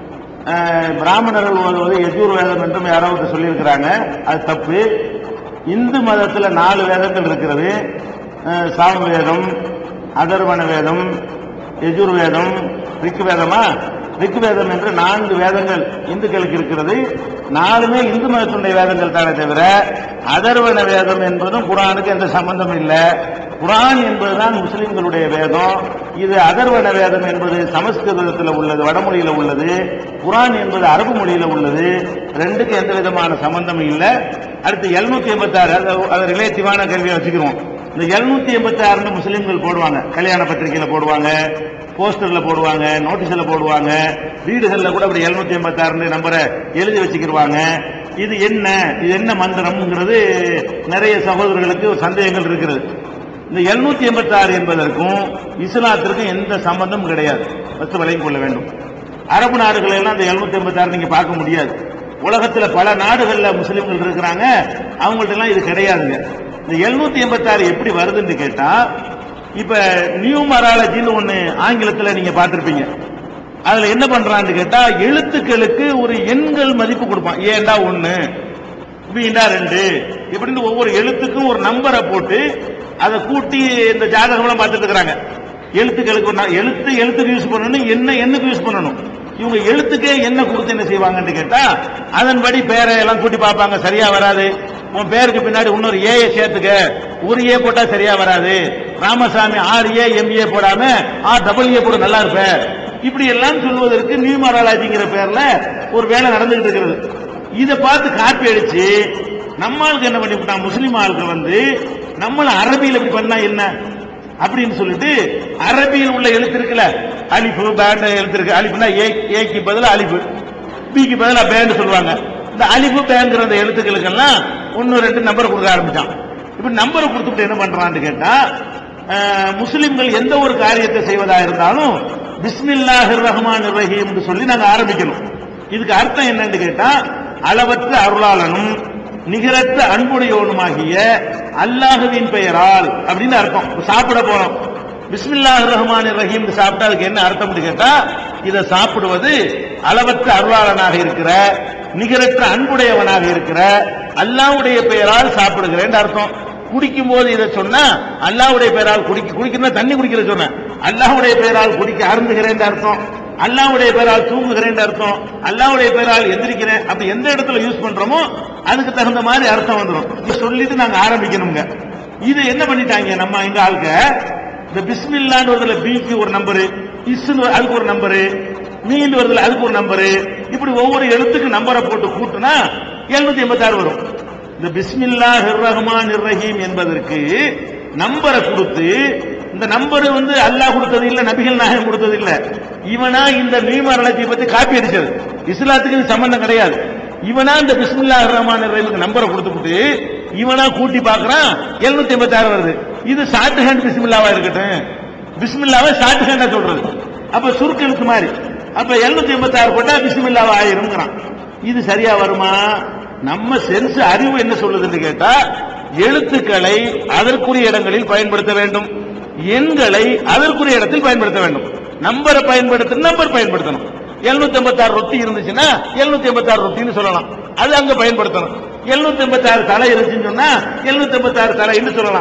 அஹ், பிராமணர்கள் ஓதுவது யஜூர் வேதம் என்றும் யாராவது சொல்லியிருக்கிறாங்க அது தப்பு இந்து மதத்தில் நாலு வேதங்கள் இருக்கிறது அஹ், சாம வேதம் அதர்வன வேதம் யஜுர் வேதம் ரிக் வேதமா ரிக் வேதம் என்று நான்கு வேதங்கள் இந்துக்களுக்கு இருக்கிறது நாலுமே இந்து மதத்தினுடைய வேதங்கள் தானே தவிர அதர்வன வேதம் என்பதும் குரானுக்கு எந்த சம்பந்தம் இல்லை குரான் என்பதுதான் முஸ்லிம்களுடைய வேதம் இது அதர்வன வேதம் என்பது சமஸ்கிருதத்தில் உள்ளது வடமொழியில உள்ளது குரான் என்பது அரபு மொழியில உள்ளது ரெண்டுக்கு எந்த விதமான சம்பந்தமும் இல்லை அடுத்து எழுநூத்தி எண்பத்தி ஆறு அது ரிலேட்டிவான கேள்வியை வச்சுக்கிறோம் இந்த எழுநூத்தி எண்பத்தி ஆறுன்னு முஸ்லிம்கள் போடுவாங்க கல்யாண பத்திரிகையில போடுவாங்க போஸ்டர்ல போடுவாங்க நோட்டீஸ்ல போடுவாங்க வீடுகள்ல கூட அப்படி எழுநூத்தி எண்பத்தி ஆறு நம்பரை எழுதி வச்சுக்கிடுவாங்க இது என்ன இது என்ன மந்திரம்ங்கிறது நிறைய சகோதரர்களுக்கு ஒரு சந்தேகங்கள் இருக்கிறது இந்த எழுநூத்தி எண்பத்தி ஆறு என்பதற்கும் இஸ்லாத்திற்கும் எந்த சம்பந்தமும் கிடையாது ஃபர்ஸ்ட் விளங்கிக் கொள்ள வேண்டும் அரபு நாடுகள் எல்லாம் இந்த எழுநூத்தி எண்பத்தி ஆறு நீங்க பார்க்க முடியாது உலகத்துல பல நாடுகள்ல முஸ்லிம்கள் இருக்கிறாங்க அவங்கள்ட்ட எல்லாம் இது கிடையாதுங்க இந்த எழுநூத்தி எண்பத்தி ஆறு எப்படி வருதுன்னு கேட்டா இப்ப நியூமராலஜின்னு ஒண்ணு ஆங்கிலத்துல நீங்க பார்த்திருப்பீங்க அதுல என்ன பண்றான்னு கேட்டா எழுத்துக்களுக்கு ஒரு எண்கள் மதிப்பு கொடுப்பான் ஏண்டா ஒண்ணு வீண்டா ரெண்டு இப்படின்னு ஒவ்வொரு எழுத்துக்கும் ஒரு நம்பரை போட்டு அதை கூட்டி இந்த ஜாதகம்லாம் பார்த்துட்டு இருக்கிறாங்க எழுத்துக்களுக்கு ஒரு ந- எழுத்து எழுத்துக்கு யூஸ் பண்ணணும் என்ன எண்ணுக்கு யூஸ் பண்ணணும் இவங்க எழுத்துக்கே என்ன கொடுத்து என்ன செய்வாங்கன்னு கேட்டா அதன்படி பேரை எல்லாம் கூட்டி பார்ப்பாங்க சரியா வராது உன் பேருக்கு பின்னாடி இன்னொரு ஏயை சேர்த்துக்க ஒரு ஏ போட்டா சரியா வராது ராமசாமி ஆறு ஏ எம் ஏ போடாம ஆர் டபுள் ஏ போட நல்லா இருப்ப இப்படி எல்லாம் சொல்வதற்கு நியூமராலஜிங்கிற பேர்ல ஒரு வேலை நடந்துகிட்டு இருக்கிறது இதை பார்த்து காப்பி அடிச்சு நம்ம ஆளுக்கு என்ன பண்ணிவிட்டான் முஸ்லீம் ஆளுக்கு வந்து நம்மள அரபியில் இப்படி பண்ணா என்ன அப்படின்னு சொல்லிட்டு அரபியில் உள்ள எழுத்து இருக்குல்ல அலிஃபு பேண்ட் எழுத்து இருக்கு அலிஃபுனா ஏ ஏக்கு பதிலா அலிஃபு பிக்கு பதிலா பேண்ட் சொல்லுவாங்க இந்த அலிஃபு பேங்கிற அந்த எழுத்துக்களுக்கெல்லாம் ஒன்னு ரெண்டு நம்பர் கொடுக்க ஆரம்பிச்சான் இப்படி நம்பரை கொடுத்துட்டு என்ன பண்றான்னு கேட்டா அஹ், முஸ்லிம்கள் எந்த ஒரு காரியத்தை செய்வதா இருந்தாலும் பிஸ்மில்லாஹிர் ரஹ்மான் ரஹீம் சொல்லி நாங்க ஆரம்பிக்கணும் இதுக்கு அர்த்தம் என்னன்னு கேட்டா அளவற்ற அருளாளனும் நிகரற்ற அன்புடையவனுமாகிய அல்லாஹுவின் பெயரால் அப்படின்னு அர்த்தம் இப்ப சாப்பிட போறோம் பிஸ்மில்லாஹ் ரஹ்மான் ரஹீம் சாப்பிட்டா அதுக்கு என்ன அர்த்தம்னு கேட்டா இதை சாப்பிடுவது அளவற்ற அருளாளனாக இருக்கிற நிகரற்ற அன்புடையவனாக இருக்கிற அல்லாஹ்வுடைய பெயரால் சாப்பிடுகிறேன் அர்த்தம் குடிக்கும் போது இதை சொன்னா அல்லாஹ்வுடைய பெயரால் குடிக்க குடிக்கணும் தண்ணி குடிக்கிற சொன்னேன் அல்லாஹ்வுடைய பெயரால் குடிக்க அருந்துகிறேன் அர்த்தம் அல்லாஹ்வுடைய பெயரால் தூங்குகிறேன் அர்த்தம் அல்லாஹ்வுடைய பெயரால் எந்திரிக்கிறேன் அப்படி எந்த இடத்துல யூஸ் பண்றோமோ அதுக்கு தகுந்த மாதிரி அர்த்தம் வந்துடும் இது சொல்லிட்டு நாங்க ஆரம்பிக்கணுங்க இது என்ன பண்ணிட்டாங்க நம்ம எங்க ஆளுக்க இந்த பிஸ்மில்லான்னு வருதுல பிக்கு ஒரு நம்பரு இஸ்னு அதுக்கு ஒரு நம்பரு மீண்டு வருதுல அதுக்கு ஒரு நம்பரு இப்படி ஒவ்வொரு எழுத்துக்கு நம்பரை போட்டு கூட்டுனா எழுநூத்தி எண்பத்தாறு வரும் இந்த பிஸ்மில்லா ரஹ்மான் ரஹீம் என்பதற்கு நம்பரை கொடுத்து இந்த நம்பர் வந்து அல்லாஹ் கொடுத்தது இல்ல நபிகள் நாயகம் கொடுத்தது இல்ல இவனா இந்த நியூமராலஜி பத்தி காப்பி அடிச்சது இஸ்லாத்துக்கு இது சம்பந்தம் கிடையாது இவனா இந்த பிஸ்மில்லா ரஹ்மான் ரஹீமுக்கு நம்பரை கொடுத்துட்டு இவனா கூட்டி பார்க்கறான் 786 எண்பத்தி ஆறு வருது இது ஷார்ட் ஹேண்ட் பிஸ்மில்லாவா இருக்கட்டும் பிஸ்மில்லாவை ஷார்ட் ஹேண்டா சொல்றது அப்ப சுருக்க எழுத்து மாதிரி அப்ப 786 எண்பத்தி ஆறு போட்டா பிஸ்மில்லாவா ஆயிரும்ங்கிறான் இது சரியா வருமா நம்ம சென்ஸ் அறிவு என்ன சொல்லுதுன்னு கேட்டா எழுத்துக்களை அதற்குரிய இடங்களில் பயன்படுத்த வேண்டும் எண்களை அதற்குரிய இடத்தில் பயன்படுத்த வேண்டும் நம்பரை பயன்படுத்த நம்பர் பயன்படுத்தணும் 786 ரொட்டி இருந்துச்சுன்னா 786 ரொட்டின்னு சொல்லலாம் அது அங்க பயன்படுத்தணும் 786 தலை இருந்துச்சுன்னு சொன்னா 786 தலைன்னு சொல்லலாம்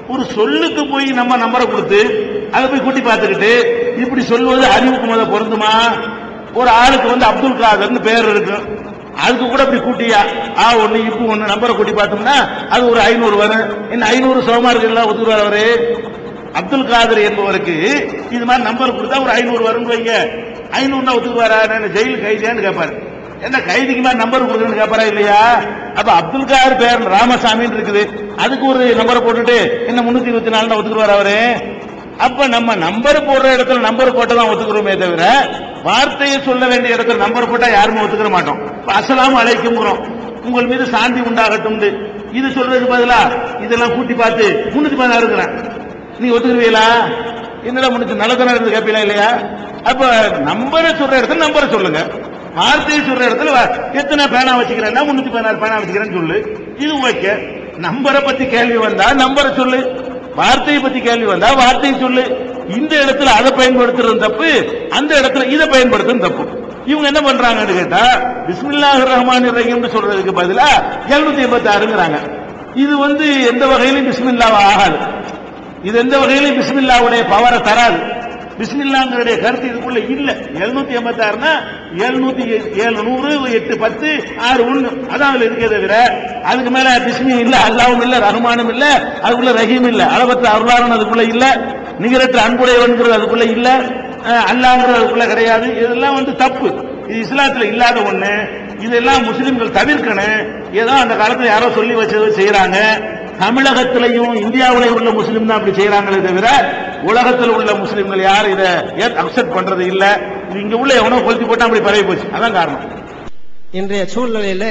ஒரு சொல்லுக்கு போய் நம்ம நம்பரை கொடுத்து அதை போய் கூட்டி பார்த்துக்கிட்டு இப்படி சொல்வது அறிவுக்கு முத பொருந்துமா ஒரு ஆளுக்கு வந்து அப்துல் காதர்னு பேர் இருக்கும் அதுக்கு கூட இப்படி கூட்டியா ஆ ஒண்ணு இப்போ ஒண்ணு நம்பரை கூட்டி பார்த்தோம்னா அது ஒரு ஐநூறு வரும் இன்னும் ஐநூறு சோமா இருக்குல்ல ஒத்துக்குவார் அவரு அப்துல் காதர் என்பவருக்கு இது மாதிரி நம்பர் கொடுத்தா ஒரு ஐநூறு வரும் வைங்க ஐநூறுனா ஒத்துக்குவாரா நான் ஜெயில் கைதியான்னு கேட்பாரு என்ன கைதிக்கு மாதிரி நம்பர் கொடுக்குறேன்னு கேட்பாரா இல்லையா அப்ப அப்துல் காதர் பேர் ராமசாமின்னு இருக்குது அதுக்கு ஒரு நம்பரை போட்டுட்டு என்ன முன்னூத்தி இருபத்தி நாலு ஒத்துக்குவார் அவரு அப்ப நம்ம நம்பர் போடுற இடத்துல நம்பர் போட்டு தான் ஒத்துக்கிறோமே தவிர வார்த்தையை சொல்ல வேண்டிய இடத்துல நம்பர் போட்டா யாருமே ஒத்துக்கிற மாட்டோம் இப்ப அஸ்ஸலாமு அலைக்கும்ங்கிறோம் உங்கள் மீது சாந்தி உண்டாகட்டும் இது சொல்றதுக்கு பதிலா இதெல்லாம் கூட்டி பார்த்து முன்னூத்தி பதினாறு இருக்கிறேன் நீ ஒத்துக்குவீங்களா என்னடா முன்னூத்தி நல்லதான இருந்து கேட்பீங்களா இல்லையா அப்ப நம்பரை சொல்ற இடத்துல நம்பரை சொல்லுங்க வார்த்தையை சொல்ற இடத்துல வா- எத்தனை பேனா வச்சுக்கிறேன்னா முன்னூத்தி பதினாறு பேனா வச்சுக்கிறேன்னு சொல்லு இது ஓகே நம்பரை பத்தி கேள்வி வந்தா நம்பரை சொல்லு வார்த்தையை பத்தி கேள்வி வந்தா வார்த்தையை சொல்லு இந்த இடத்துல அதை பயன்படுத்துறது தப்பு அந்த இடத்துல இதை பயன்படுத்துறது தப்பு இவங்க என்ன பண்றாங்கன்னு கேட்டா பிஸ்மில்லாஹிர் ரஹ்மான் ரஹீம்னு சொல்றதுக்கு பதிலா 786 எண்பத்தி ஆறுங்கிறாங்க இது வந்து எந்த வகையிலும் பிஸ்மில்லாவா ஆகாது இது எந்த வகையிலும் பிஸ்மில்லாவுடைய பவரை தராது பிஸ்மில்லாங்கிறடைய கருத்து இதுக்குள்ள இல்ல 786 எண்பத்தி ஆறுனா எழுநூத்தி ஏழுநூறு எட்டு பத்து ஆறு ஒண்ணு அதான் அதுல இருக்கே தவிர அதுக்கு மேல பிஸ்மி இல்ல அல்லாவும் இல்ல ரஹ்மானும் இல்ல அதுக்குள்ள ரஹீம் இல்ல அளவற்ற அருளாரன் அதுக்குள்ள இல்ல நிகரற்ற அன்புடையவன்கிறது அதுக்குள்ள இல்ல அஹ் அல்லாங்கிறது அதுக்குள்ள கிடையாது இதெல்லாம் வந்து தப்பு இது இஸ்லாத்துல இல்லாத ஒண்ணு இதெல்லாம் முஸ்லிம்கள் தவிர்க்கணும் ஏதோ அந்த காலத்துல யாரோ சொல்லி வச்சது செய்யறாங்க தமிழகத்திலையும் இந்தியாவிலையும் உள்ள முஸ்லிம் தான் அப்படி செய்யறாங்களே தவிர உலகத்தில் உள்ள முஸ்லிம்கள் யாரும் இதை அக்செப்ட் பண்றது இல்ல இது இங்க உள்ள எவனோ கொளுத்தி போட்டா அப்படி பரவி போச்சு அதான் காரணம் இன்றைய சூழ்நிலையில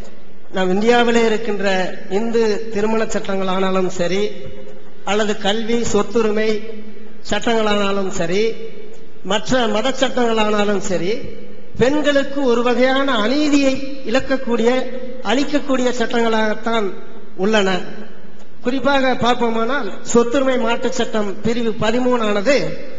நாம் இந்தியாவிலே இருக்கின்ற இந்து திருமண சட்டங்களானாலும் சரி அல்லது கல்வி சொத்துரிமை சட்டங்களானாலும் சரி மற்ற மத சட்டங்களானாலும் சரி பெண்களுக்கு ஒரு வகையான அநீதியை இழக்கக்கூடிய அளிக்கக்கூடிய சட்டங்களாகத்தான் உள்ளன குறிப்பாக பார்ப்போமானால் சொத்துரிமை மாற்றுச் சட்டம் பிரிவு பதிமூணானது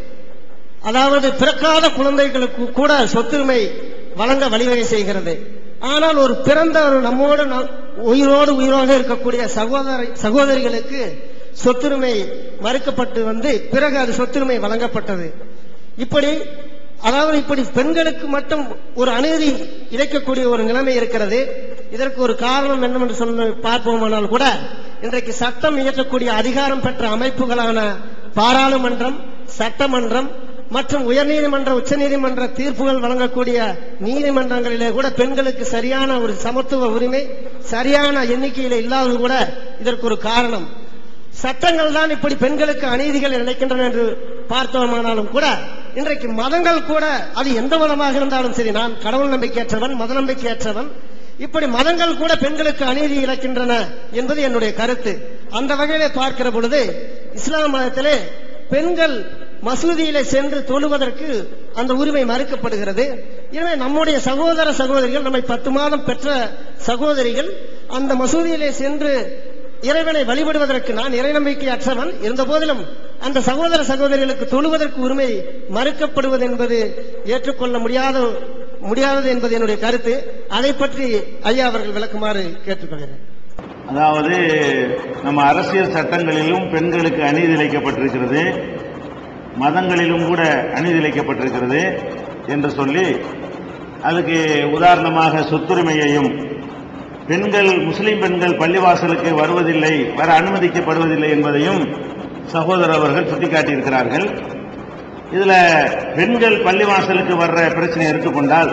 அதாவது பிறக்காத குழந்தைகளுக்கு கூட சொத்துரிமை வழங்க வழிவகை செய்கிறது ஆனால் ஒரு பிறந்த ஒரு நம்மோடு நம்- உயிரோடு உயிரோடு இருக்கக்கூடிய சகோதர சகோதரிகளுக்கு சொத்துரிமை மறுக்கப்பட்டு வந்து பிறகு அது சொத்துரிமை வழங்கப்பட்டது இப்படி அதாவது இப்படி பெண்களுக்கு மட்டும் ஒரு அநீதி இழைக்கக்கூடிய ஒரு நிலைமை இருக்கிறது இதற்கு ஒரு காரணம் என்னவென்று சொல்ல பார்ப்போமானால் கூட இன்றைக்கு சட்டம் இயற்றக்கூடிய அதிகாரம் பெற்ற அமைப்புகளான பாராளுமன்றம் சட்டமன்றம் மற்றும் உயர்நீதிமன்ற உச்சநீதிமன்ற தீர்ப்புகள் வழங்கக்கூடிய நீதிமன்றங்களிலே கூட பெண்களுக்கு சரியான ஒரு சமத்துவ உரிமை சரியான எண்ணிக்கையில இல்லாதது கூட இதற்கு ஒரு காரணம் சட்டங்கள் தான் இப்படி பெண்களுக்கு அநீதிகள் இழைக்கின்றன என்று பார்த்தோமானாலும் கூட இன்றைக்கு மதங்கள் கூட அது எந்த மதமாக இருந்தாலும் சரி நான் கடவுள் நம்பிக்கையற்றவன் மத நம்பிக்கையற்றவன் இப்படி மதங்கள் கூட பெண்களுக்கு அநீதி இழைக்கின்றன என்பது என்னுடைய கருத்து அந்த வகையிலே பார்க்கிற பொழுது இஸ்லாம் மதத்திலே பெண்கள் மசூதியிலே சென்று தொழுவதற்கு அந்த உரிமை மறுக்கப்படுகிறது எனவே நம்முடைய சகோதர சகோதரிகள் நம்மை பத்து மாதம் பெற்ற சகோதரிகள் அந்த மசூதியிலே சென்று இறைவனை வழிபடுவதற்கு நான் இறை நம்பிக்கை அற்றவன் இருந்த போதிலும் அந்த சகோதர சகோதரிகளுக்கு தொழுவதற்கு உரிமை மறுக்கப்படுவது என்பது ஏற்றுக்கொள்ள முடியாத முடியாதது என்பது என்னுடைய கருத்து அதை பற்றி ஐயா அவர்கள் விளக்குமாறு கேட்டுக்கொள்கிறேன் அதாவது நம்ம அரசியல் சட்டங்களிலும் பெண்களுக்கு அநீதி இழைக்கப்பட்டிருக்கிறது மதங்களிலும் கூட அநீதி இழைக்கப்பட்டிருக்கிறது என்று சொல்லி அதுக்கு உதாரணமாக சொத்துரிமையையும் பெண்கள் முஸ்லிம் பெண்கள் பள்ளிவாசலுக்கு வருவதில்லை வர அனுமதிக்கப்படுவதில்லை என்பதையும் சகோதரர் அவர்கள் சுட்டிக்காட்டியிருக்கிறார்கள் இதுல பெண்கள் பள்ளிவாசலுக்கு வர்ற பிரச்சனை எடுத்துக்கொண்டால்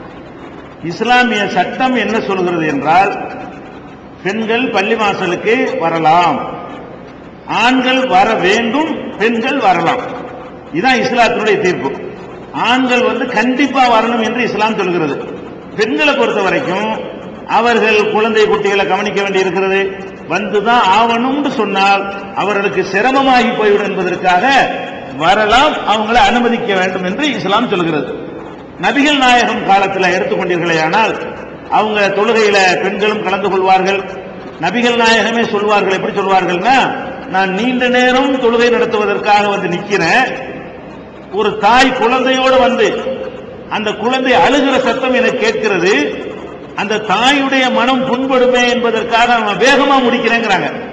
இஸ்லாமிய சட்டம் என்ன சொல்கிறது என்றால் பெண்கள் பள்ளிவாசலுக்கு வரலாம் ஆண்கள் வர வேண்டும் பெண்கள் வரலாம் இதுதான் இஸ்லாத்தினுடைய தீர்ப்பு ஆண்கள் வந்து கண்டிப்பா வரணும் என்று இஸ்லாம் சொல்கிறது பெண்களை பொறுத்த வரைக்கும் அவர்கள் குழந்தை குட்டிகளை கவனிக்க வேண்டி இருக்கிறது வந்துதான் ஆவணும்னு சொன்னால் அவர்களுக்கு சிரமமாகி போய்விடும் என்பதற்காக வரலாம் அவங்களை அனுமதிக்க வேண்டும் என்று இஸ்லாம் சொல்கிறது நபிகள் நாயகம் காலத்தில் எடுத்துக்கொண்டீர்களேயானால் அவங்க தொழுகையில பெண்களும் கலந்து கொள்வார்கள் நபிகள் நாயகமே சொல்வார்கள் எப்படி சொல்வார்கள்னா நான் நீண்ட நேரம் தொழுகை நடத்துவதற்காக வந்து நிக்கிறேன் ஒரு தாய் குழந்தையோடு வந்து அந்த குழந்தை அழுகிற சத்தம் எனக்கு கேட்கிறது அந்த தாயுடைய மனம் புண்படுமே என்பதற்காக அவன் வேகமா முடிக்கிறேங்கிறாங்க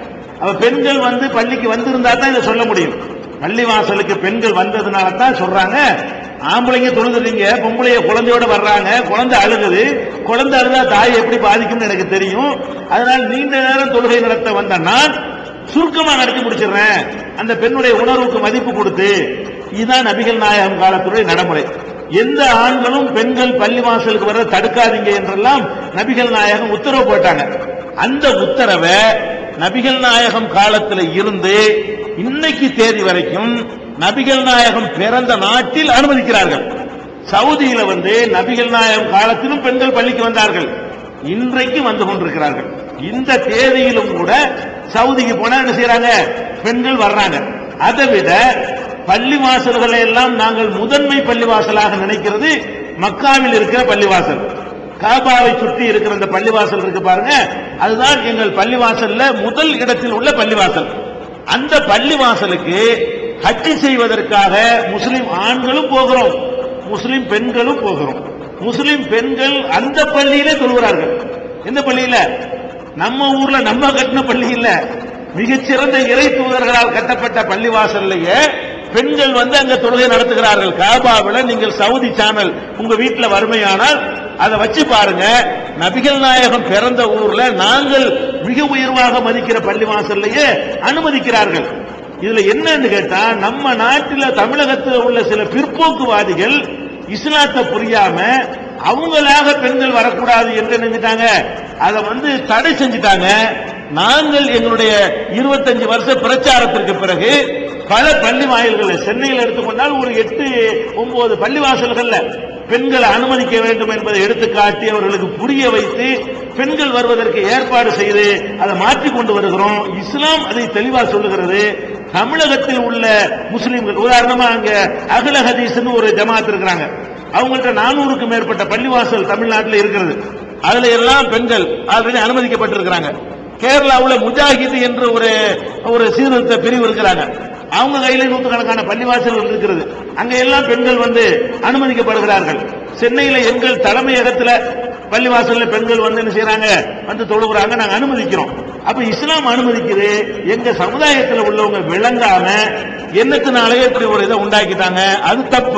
அவ பெண்கள் வந்து பள்ளிக்கு வந்திருந்தா தான் இதை சொல்ல முடியும் பள்ளி வாசலுக்கு பெண்கள் வந்ததுனால தான் சொல்றாங்க ஆம்பளைங்க தொழுதுறீங்க பொம்பளைய குழந்தையோட வர்றாங்க குழந்தை அழுகுது குழந்தை அழுதா தாய் எப்படி பாதிக்கும்னு எனக்கு தெரியும் அதனால நீண்ட நேரம் தொழுகை நடத்த வந்த நான் சுருக்கமா நடத்தி முடிச்சிடுறேன் அந்த பெண்ணுடைய உணர்வுக்கு மதிப்பு கொடுத்து இதுதான் நபிகள் நாயகம் காலத்துடைய நடைமுறை எந்த ஆண்களும் பெண்கள் பள்ளி வாசலுக்கு வர தடுக்காதீங்க என்றெல்லாம் நபிகள் நாயகம் உத்தரவு போட்டாங்க அந்த உத்தரவை நபிகள் நாயகம் காலத்துல இருந்து இன்னைக்கு தேதி வரைக்கும் நபிகள் நாயகம் பிறந்த நாட்டில் அனுமதிக்கிறார்கள் சவுதியில வந்து நபிகள் நாயகம் காலத்திலும் பெண்கள் பள்ளிக்கு வந்தார்கள் இன்றைக்கு வந்து கொண்டிருக்கிறார்கள் இந்த தேதியிலும் கூட சவுதிக்கு போனா என்ன செய்யறாங்க பெண்கள் வர்றாங்க அதை விட பள்ளி வாசல்களை எல்லாம் நாங்கள் முதன்மை பள்ளிவாசலாக நினைக்கிறது மக்காவில் இருக்கிற பள்ளிவாசல் காபாவை சுற்றி இருக்கிற அந்த பள்ளிவாசல் இருக்கு பாருங்க அதுதான் எங்கள் பள்ளிவாசல்ல முதல் இடத்தில் உள்ள பள்ளிவாசல் அந்த பள்ளிவாசலுக்கு ஹஜ்ஜி செய்வதற்காக முஸ்லிம் ஆண்களும் போகிறோம் முஸ்லிம் பெண்களும் போகிறோம் முஸ்லிம் பெண்கள் அந்த பள்ளியிலே தொழுகிறார்கள் எந்த பள்ளியில நம்ம ஊர்ல நம்ம கட்டின பள்ளி இல்ல மிகச்சிறந்த இறை தூதர்களால் கட்டப்பட்ட பள்ளிவாசல்லையே பெண்கள் வந்து அங்க தொழுகை நடத்துகிறார்கள் காபாவில் நீங்கள் சவுதி சேனல் உங்க வீட்டுல வறுமையானால் அதை வச்சு பாருங்க நபிகள் நாயகம் பிறந்த ஊர்ல நாங்கள் மிக உயர்வாக மதிக்கிற பள்ளிவாசல்லையே அனுமதிக்கிறார்கள் இதுல என்னன்னு கேட்டா நம்ம நாட்டில தமிழகத்தில் உள்ள சில பிற்போக்குவாதிகள் இஸ்லாத்தை புரியாம அவங்களாக பெண்கள் வரக்கூடாது என்று நினைச்சிட்டாங்க அதை வந்து தடை செஞ்சுட்டாங்க நாங்கள் எங்களுடைய இருபத்தஞ்சு வருஷ பிரச்சாரத்திற்கு பிறகு பல பள்ளி வாயில்கள் சென்னையில் எடுத்துக்கொண்டால் ஒரு எட்டு ஒன்பது பள்ளி வாசல்கள்ல பெண்களை அனுமதிக்க வேண்டும் என்பதை எடுத்து காட்டி அவர்களுக்கு புரிய வைத்து பெண்கள் வருவதற்கு ஏற்பாடு செய்து அதை மாற்றி கொண்டு வருகிறோம் இஸ்லாம் அதை தெளிவா சொல்லுகிறது தமிழகத்தில் உள்ள முஸ்லிம்கள் உதாரணமா அங்க அகல ஹதீஸ்னு ஒரு ஜமாத் இருக்கிறாங்க அவங்கள்ட்ட நானூறுக்கும் மேற்பட்ட பள்ளிவாசல் தமிழ்நாட்டில் இருக்கிறது அதுல எல்லாம் பெண்கள் ஆல்ரெடி அனுமதிக்கப்பட்டிருக்கிறாங்க கேரளாவுல முஜாஹித் என்று ஒரு ஒரு சீர்திருத்த பிரிவு இருக்கிறாங்க அவங்க கையில நூற்றுக்கணக்கான பள்ளிவாசல்கள் இருக்கிறது அங்க எல்லாம் பெண்கள் வந்து அனுமதிக்கப்படுகிறார்கள் சென்னையில எங்கள் தலைமையகத்துல பள்ளிவாசல்ல பெண்கள் வந்து என்ன செய்யறாங்க வந்து தொழுகிறாங்க நாங்க அனுமதிக்கிறோம் அப்ப இஸ்லாம் அனுமதிக்குது எங்க சமுதாயத்தில் உள்ளவங்க விளங்காம என்னத்தினாலேயே இப்படி ஒரு இதை உண்டாக்கிட்டாங்க அது தப்பு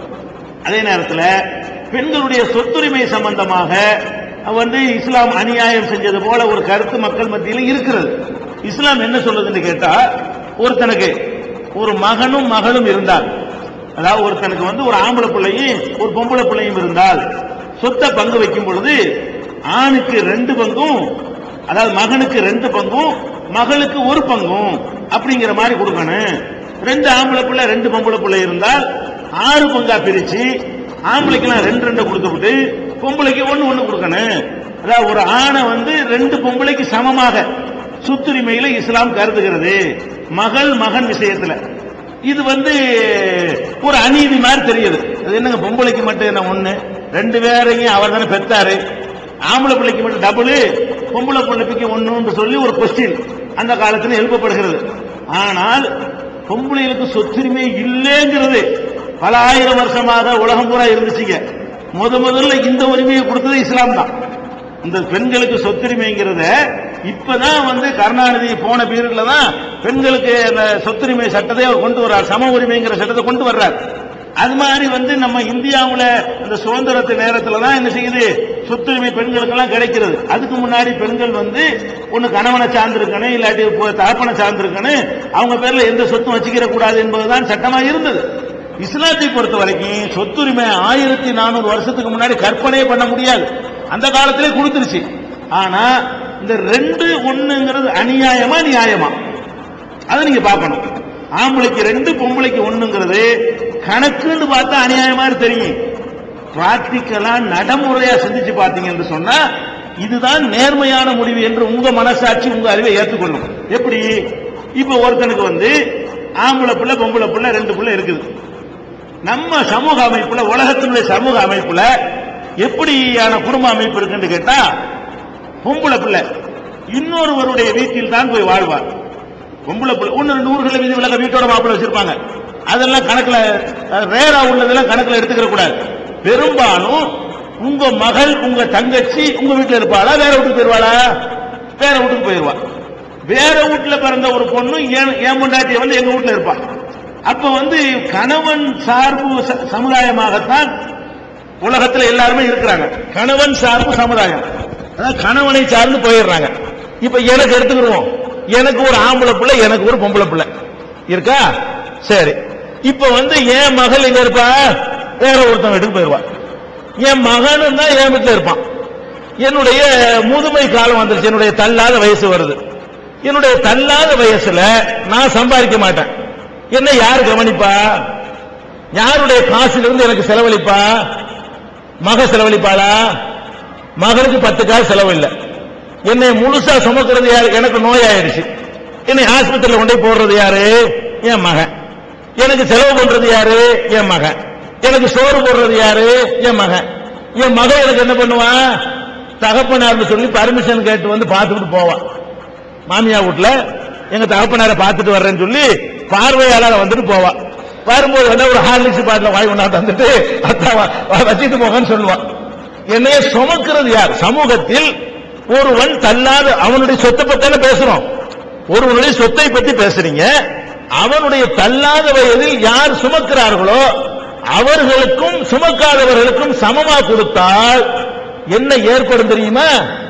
அதே நேரத்தில் பெண்களுடைய சொத்துரிமை சம்பந்தமாக வந்து இஸ்லாம் அநியாயம் செஞ்சது போல ஒரு கருத்து மக்கள் மத்தியில் இருக்கிறது இஸ்லாம் என்ன சொல்லுதுன்னு கேட்டா ஒருத்தனுக்கு ஒரு மகனும் மகளும் இருந்தால் அதாவது ஒருத்தனுக்கு வந்து ஒரு ஆம்பளை பிள்ளையும் ஒரு பொம்பளை பிள்ளையும் இருந்தால் சொத்தை பங்கு வைக்கும் பொழுது ஆணுக்கு ரெண்டு பங்கும் அதாவது மகனுக்கு ரெண்டு பங்கும் மகளுக்கு ஒரு பங்கும் அப்படிங்கிற மாதிரி கொடுக்கணும் ரெண்டு ஆம்பளை பிள்ளை ரெண்டு பொம்பளை பிள்ளை இருந்தால் ஆறு பங்கா பிரிச்சு ஆம்பளைக்கெல்லாம் ரெண்டு ரெண்டு கொடுத்து விட்டு பொம்பளைக்கு ஒண்ணு ஒண்ணு கொடுக்கணும் அதாவது ஒரு ஆணை வந்து ரெண்டு பொம்பளைக்கு சமமாக சொத்துரிமையில இஸ்லாம் கருதுகிறது மகள் மகன் விஷயத்துல இது வந்து ஒரு அநீதி மாதிரி தெரியுது அது என்னங்க பொம்பளைக்கு மட்டும் என்ன ஒண்ணு ரெண்டு பேரையும் அவர் தானே பெத்தாரு ஆம்பளை பிள்ளைக்கு மட்டும் டபுள் பொம்பளை பிள்ளைக்கு ஒண்ணுன்னு சொல்லி ஒரு கொஸ்டின் அந்த காலத்துல எழுப்பப்படுகிறது ஆனால் பொம்பளைகளுக்கு சொத்துரிமை இல்லைங்கிறது பல ஆயிரம் வருஷமாக உலகம் பூரா இருந்துச்சுங்க முத முதல்ல இந்த உரிமையை கொடுத்தது இஸ்லாம் தான் இந்த பெண்களுக்கு சொத்துரிமைங்கிறத இப்பதான் வந்து கருணாநிதி போன பீரியட்ல தான் பெண்களுக்கு அந்த சொத்துரிமை சட்டத்தை அவர் கொண்டு வர்றார் சம உரிமைங்கிற சட்டத்தை கொண்டு வர்றார் அது மாதிரி வந்து நம்ம இந்தியாவுல இந்த சுதந்திரத்து நேரத்துல தான் என்ன செய்யுது சொத்துரிமை பெண்களுக்கெல்லாம் கிடைக்கிறது அதுக்கு முன்னாடி பெண்கள் வந்து ஒண்ணு கணவனை சார்ந்திருக்கணும் இல்லாட்டி இப்போ தகப்பனை சார்ந்திருக்கணும் அவங்க பேர்ல எந்த சொத்தும் வச்சுக்கிற கூடாது என்பதுதான் சட்டமா இருந்தது இஸ்லாத்தை பொறுத்த வரைக்கும் சொத்துரிமை ஆயிரத்தி நானூறு வருஷத்துக்கு முன்னாடி கற்பனையே பண்ண முடியாது அந்த காலத்திலே கொடுத்துருச்சு ஆனா இந்த ரெண்டு ஒண்ணுங்கிறது அநியாயமா நியாயமா அதை நீங்க பார்க்கணும் ஆம்பளைக்கு ரெண்டு பொம்பளைக்கு ஒண்ணுங்கிறது கணக்குன்னு பார்த்தா அநியாயமா தெரியும் பிராக்டிக்கலா நடைமுறையா சிந்திச்சு பார்த்தீங்க என்று சொன்னா இதுதான் நேர்மையான முடிவு என்று உங்க மனசாட்சி உங்க அறிவை ஏற்றுக்கொள்ளும் எப்படி இப்ப ஒருத்தனுக்கு வந்து ஆம்பளை பிள்ளை பொம்பளை பிள்ளை ரெண்டு பிள்ளை இருக்குது நம்ம சமூக அமைப்புல உலகத்தினுடைய சமூக அமைப்புல எப்படியான குடும்ப அமைப்பு இருக்குன்னு கேட்டா பொம்பளை பிள்ளை இன்னொருவருடைய வீட்டில் தான் போய் வாழ்வார் பொம்பளை பிள்ளை ஒன்னு ரெண்டு ஊர்களில் வீதி விலக வீட்டோட மாப்பிள்ளை வச்சிருப்பாங்க அதெல்லாம் கணக்குல ரேரா உள்ளதெல்லாம் கணக்குல எடுத்துக்கிற கூடாது பெரும்பாலும் உங்க மகள் உங்க தங்கச்சி உங்க வீட்டுல இருப்பாளா வேற வீட்டுக்கு போயிருவாளா வேற வீட்டுக்கு போயிருவா வேற வீட்டுல பிறந்த ஒரு பொண்ணு என் என் பொண்டாட்டிய வந்து எங்க வீட்டுல இருப்பா அப்ப வந்து கணவன் சார்பு ச- சமுதாயமாகத்தான் உலகத்துல எல்லாருமே இருக்கிறாங்க கணவன் சார்பு சமுதாயம் அதாவது கணவனை சார்ந்து போயிடுறாங்க இப்ப எனக்கு எடுத்துக்கிடுவோம் எனக்கு ஒரு ஆம்பளை பிள்ளை எனக்கு ஒரு பொம்பளை பிள்ளை இருக்கா சரி இப்ப வந்து என் மகள் எங்க இருப்பா வேற ஒருத்தன் வீட்டுக்கு போயிருவா என் மகனும் தான் என் வீட்டுல இருப்பான் என்னுடைய முதுமை காலம் வந்துருச்சு என்னுடைய தள்ளாத வயசு வருது என்னுடைய தள்ளாத வயசுல நான் சம்பாதிக்க மாட்டேன் என்ன யார் கவனிப்பா யாருடைய காசுல இருந்து எனக்கு செலவழிப்பா மக செலவழிப்பாளா மகனுக்கு பத்து காசு செலவு இல்ல என்னை முழுசா சுமக்கிறது யாரு எனக்கு நோயாயிடுச்சு என்னை ஆஸ்பத்திரியில கொண்டு போய் போடுறது யாரு என் மகன் எனக்கு செலவு பண்றது யாரு என் மகன் எனக்கு சோறு போடுறது யாரு என் மகன் என் மகன் எனக்கு என்ன பண்ணுவான் தகப்பனார்னு சொல்லி பர்மிஷன் கேட்டு வந்து பார்த்துட்டு போவான் மாமியா வீட்டுல எங்க தகப்பனாரை பார்த்துட்டு வர்றேன்னு சொல்லி பார்வையாளர் வந்துட்டு போவா வரும்போது வந்து ஒரு ஹார்லிக்ஸ் பாட்டில வாய் கொண்டாந்து வந்துட்டு அத்தா வா- வா- வச்சிட்டு போகன்னு சொல்லுவான் என்னைய சுமக்கிறது யார் சமூகத்தில் ஒருவன் தள்ளாத அவனுடைய சொத்தை பத்தி பேசுறோம் ஒருவனுடைய சொத்தை பத்தி பேசுறீங்க அவனுடைய தள்ளாத வயதில் யார் சுமக்கிறார்களோ அவர்களுக்கும் சுமக்காதவர்களுக்கும் சமமா கொடுத்தால் என்ன ஏற்படும் தெரியுமா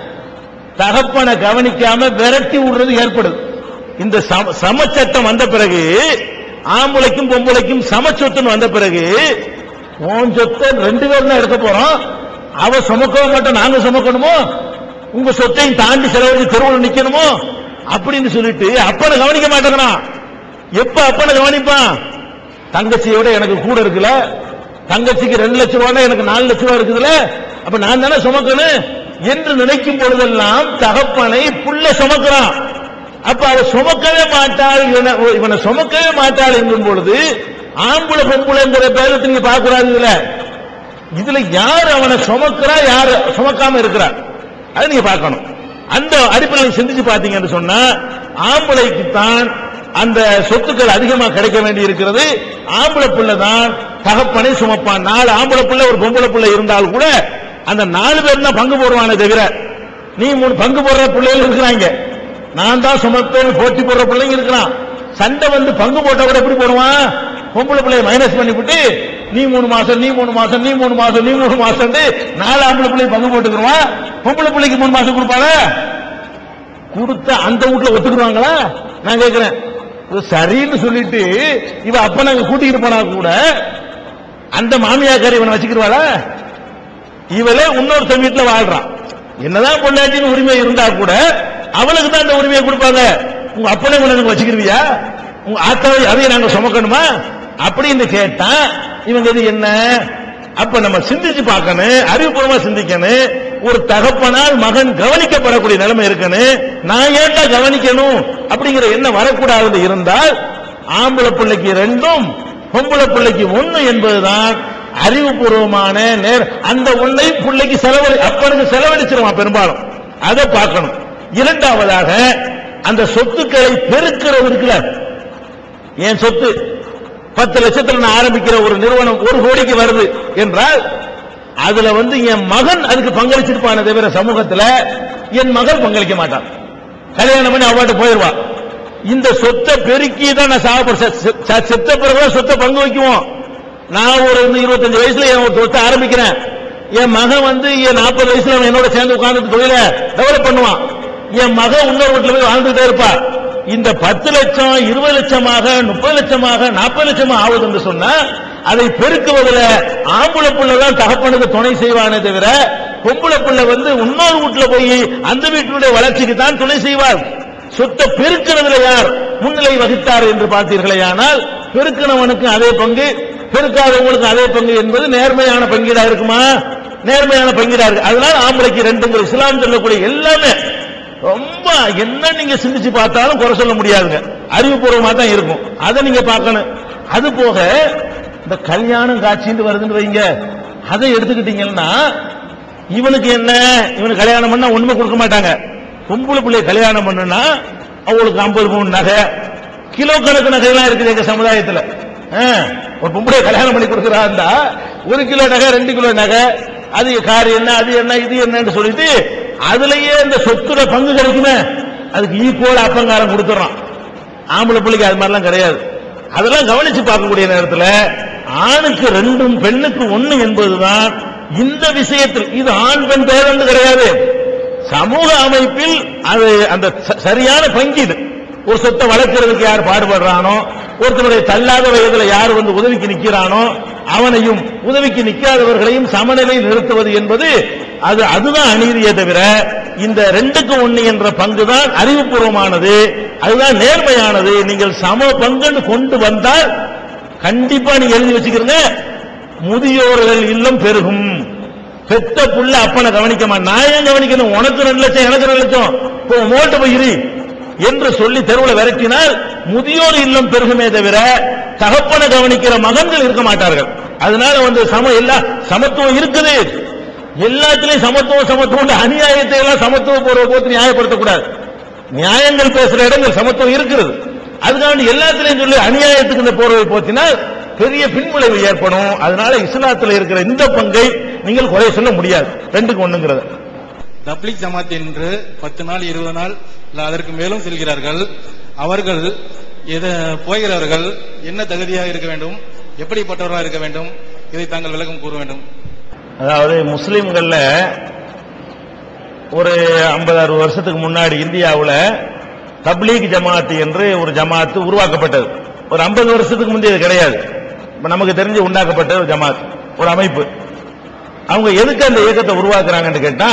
தகப்பனை கவனிக்காம விரட்டி விடுறது ஏற்படுது இந்த சம- சமச்சட்டம் வந்த பிறகு ஆம்பளைக்கும் பொம்பளைக்கும் சமச்சொத்துன்னு வந்த பிறகு உன் சொத்தை ரெண்டு பேரும் தான் எடுக்க போறோம் அவ சுமக்கவும் மாட்டோம் நாங்க சுமக்கணுமோ உங்க சொத்தையும் தாண்டி செலவழிச்சு தெருவில் நிக்கணுமோ அப்படின்னு சொல்லிட்டு அப்பனை கவனிக்க மாட்டேங்கிறான் எப்ப அப்பனை கவனிப்பான் தங்கச்சியோட எனக்கு கூட இருக்குல்ல தங்கச்சிக்கு ரெண்டு லட்சம் ரூபாய் எனக்கு நாலு லட்சம் ரூபாய் இருக்குதுல்ல அப்ப நான் தானே சுமக்கணும் என்று நினைக்கும் பொழுதெல்லாம் தகப்பனை புள்ள சுமக்கிறான் அப்ப அவ சுமக்கவே மாட்டாள் இவனை- இவனை சுமக்கவே மாட்டாள் என்னும் பொழுது ஆம்பளை பொம்பளைங்கிற பேரத்தை நீங்க பார்க்க கூடாது இதுல இதுல யார் அவனை சுமக்கிறா யார் சுமக்காம இருக்கிறா அதை நீங்க பார்க்கணும் அந்த அடிப்படையில் சிந்திச்சு பார்த்தீங்கன்னு சொன்னா ஆம்பளைக்கு தான் அந்த சொத்துக்கள் அதிகமா கிடைக்க வேண்டி இருக்கிறது ஆம்பளை பிள்ளை தான் தகப்பனை சுமப்பான் நாலு ஆம்பளை பிள்ளை ஒரு பொம்பளை பிள்ளை இருந்தால் கூட அந்த நாலு பேர் தான் பங்கு போடுவானே தவிர நீ மூணு பங்கு போடுற பிள்ளைகள் இருக்கிறாங்க நான் தான் சுமப்பேன் போட்டி போடுற பிள்ளைங்க இருக்கிறான் சண்டை வந்து பங்கு போட்ட கூட எப்படி போடுவான் பொம்பளை பிள்ளைய மைனஸ் பண்ணிவிட்டு நீ மூணு மாசம் நீ மூணு மாசம் நீ மூணு மாசம் நீ மூணு மாசம் நாலு ஆம்பளை பிள்ளை பங்கு போட்டுக்குருவான் பொம்பளை பிள்ளைக்கு மூணு மாசம் கொடுப்பாள கொடுத்த அந்த வீட்டுல ஒத்துக்குருவாங்களா நான் கேட்கிறேன் இது சரின்னு சொல்லிட்டு இவ அப்ப நாங்க கூட்டிட்டு போனா கூட அந்த மாமியாக்காரி இவனை வச்சுக்கிருவாளா இவளே இன்னொருத்தன் வீட்டுல வாழ்றான் என்னதான் பொண்டாட்டின்னு உரிமை இருந்தா கூட அவளுக்கு தான் அந்த உரிமையை கொடுப்பாங்க உங்க அப்பனே உனக்கு வச்சுக்கிருவியா உங்க ஆத்தாவை அதையும் நாங்க சுமக்கணுமா அப்படின்னு கேட்டா இவங்க இது என்ன அப்ப நம்ம சிந்திச்சு பார்க்கணும் அறிவுபூர்வமா சிந்திக்கணும் ஒரு தகப்பனால் மகன் கவனிக்கப்படக்கூடிய நிலைமை இருக்கணும் நான் ஏன்டா கவனிக்கணும் அப்படிங்கிற எண்ணம் வரக்கூடாது இருந்தால் ஆம்பளை பிள்ளைக்கு ரெண்டும் பொம்பளை பிள்ளைக்கு ஒண்ணு என்பதுதான் அறிவுபூர்வமான நேர் அந்த ஒன்னை பிள்ளைக்கு செலவழி அப்பனுக்கு செலவழிச்சிருவான் பெரும்பாலும் அதை பார்க்கணும் இரண்டாவதாக அந்த சொத்துக்களை பெருக்கிறது இருக்குல்ல என் சொத்து பத்து லட்சத்துல நான் ஆரம்பிக்கிற ஒரு நிறுவனம் ஒரு கோடிக்கு வருது என்றால் அதுல வந்து என் மகன் அதுக்கு பங்களிச்சிருப்பான தவிர சமூகத்துல என் மகள் பங்களிக்க மாட்டான் கல்யாணம் பண்ணி அவாட்ட போயிருவா இந்த சொத்தை பெருக்கி தான் நான் சாப்பிட செத்த பிறகு சொத்தை பங்கு வைக்குவோம் நான் ஒரு வந்து இருபத்தஞ்சு வயசுல என் ஒரு சொத்தை ஆரம்பிக்கிறேன் என் மகன் வந்து என் நாற்பது வயசுல அவன் என்னோட சேர்ந்து உட்கார்ந்து தொழில டெவலப் பண்ணுவான் என் மகன் இன்னொரு வீட்டுல போய் வாழ்ந்துட்டே இருப்பா இந்த பத்து லட்சம் இருபது லட்சமாக முப்பது லட்சமாக நாற்பது லட்சமா ஆகுது என்று சொன்னா அதை பெருக்குவதில் ஆம்பளை புள்ள தான் தகப்பனுக்கு துணை செய்வானே தவிர பொம்பளை புள்ள வந்து இன்னொரு வீட்டுல போய் அந்த வீட்டினுடைய வளர்ச்சிக்கு தான் துணை செய்வார் சொத்தை பெருக்கிறதுல யார் முன்னிலை வகித்தார் என்று பார்த்தீர்களே ஆனால் பெருக்கினவனுக்கு அதே பங்கு பெருக்காதவங்களுக்கு அதே பங்கு என்பது நேர்மையான பங்கீடா இருக்குமா நேர்மையான பங்கீடா இருக்கு அதனால ஆம்பளைக்கு ரெண்டுங்கிற இஸ்லாம் சொல்லக்கூடிய எல்லாமே ரொம்ப என்ன நீங்க சிந்திச்சு பார்த்தாலும் குறை சொல்ல முடியாதுங்க அறிவுபூர்வமா தான் இருக்கும் அதை நீங்க பார்க்கணும் அது போக இந்த கல்யாணம் காட்சின்னு வருதுன்னு வைங்க அதை எடுத்துக்கிட்டீங்கன்னா இவனுக்கு என்ன இவனுக்கு கல்யாணம் பண்ணா ஒண்ணுமே கொடுக்க மாட்டாங்க பொம்பளை பிள்ளை கல்யாணம் பண்ணுனா அவங்களுக்கு ஐம்பது பவுன் நகை கிலோ கணக்கு நகையெல்லாம் இருக்குது எங்க சமுதாயத்துல ஆ, ஒரு பொம்பளை கல்யாணம் பண்ணி கொடுக்குறாருந்தா ஒரு கிலோ நகை ரெண்டு கிலோ நகை அது கார் என்ன அது என்ன இது என்னன்னு சொல்லிட்டு அதுலயே இந்த சொத்துல பங்கு கிடைக்குமே அதுக்கு ஈக்குவல் அப்பங்காரம் கொடுத்துறான் ஆம்பளை பிள்ளைக்கு அது மாதிரிலாம் கிடையாது அதெல்லாம் கவனிச்சு பார்க்கக்கூடிய நேரத்தில் ஆணுக்கு ரெண்டும் பெண்ணுக்கு ஒண்ணு என்பதுதான் இந்த விஷயத்தில் இது ஆண் பெண் பேருந்து கிடையாது சமூக அமைப்பில் அது அந்த ச- சரியான பங்கீடு ஒரு சொத்தை வளர்க்கறதுக்கு யார் பாடுபடுறானோ ஒருத்தனுடைய தள்ளாத வயதுல யார் வந்து உதவிக்கு நிக்கிறானோ அவனையும் உதவிக்கு நிக்காதவர்களையும் சமநிலையில் நிறுத்துவது என்பது அது அதுதான் அநீதியே தவிர இந்த ரெண்டுக்கு ஒண்ணு என்ற பங்கு தான் அறிவுபூர்வமானது அதுதான் நேர்மையானது நீங்கள் சம பங்குன்னு கொண்டு வந்தால் கண்டிப்பா நீங்க எழுதி வச்சுக்கிறீங்க முதியோர்கள் இல்லம் பெருகும் பெத்த புள்ள அப்பனை கவனிக்கமா நான் ஏன் கவனிக்கணும் உனக்கு ரெண்டு லட்சம் எனக்கு ரெண்டு லட்சம் இப்போ மோட்டு போயிரு என்று சொல்லி தெருவில் விரட்டினால் முதியோர் இல்லம் பெருகுமே தவிர தகப்பனை கவனிக்கிற மகன்கள் இருக்க மாட்டார்கள் அதனால வந்து சம எல்லா சமத்துவம் இருக்குது எல்லாத்திலையும் சமத்துவம் சமத்துவம் அநியாயத்தை எல்லாம் சமத்துவ பூர்வ போட்டு நியாயப்படுத்தக்கூடாது நியாயங்கள் பேசுற இடங்கள் சமத்துவம் இருக்கிறது அதுக்காண்டி எல்லாத்திலையும் சொல்லி அநியாயத்துக்கு இந்த போர்வை போத்தினால் பெரிய பின்விளைவு ஏற்படும் அதனால இஸ்லாத்தில் இருக்கிற இந்த பங்கை நீங்கள் குறை சொல்ல முடியாது ரெண்டுக்கு ஒண்ணுங்கிறத தப்லீக் ஜமாத் என்று பத்து நாள் இருபது நாள் இல்ல அதற்கு மேலும் செல்கிறார்கள் அவர்கள் எத போகிறவர்கள் என்ன தகுதியாக இருக்க வேண்டும் எப்படிப்பட்டவர்களாக இருக்க வேண்டும் இதை தாங்கள் விளக்கம் கூற வேண்டும் அதாவது முஸ்லிம்கள்ல ஒரு 50 அறுபது வருஷத்துக்கு முன்னாடி இந்தியாவுல தப்லீக் ஜமாத் என்று ஒரு ஜமாத் உருவாக்கப்பட்டது ஒரு 50 வருஷத்துக்கு முந்தைய இது கிடையாது இப்ப நமக்கு தெரிஞ்சு உண்டாக்கப்பட்ட ஒரு ஜமாத் ஒரு அமைப்பு அவங்க எதுக்கு அந்த இயக்கத்தை உருவாக்குறாங்கன்னு கேட்டா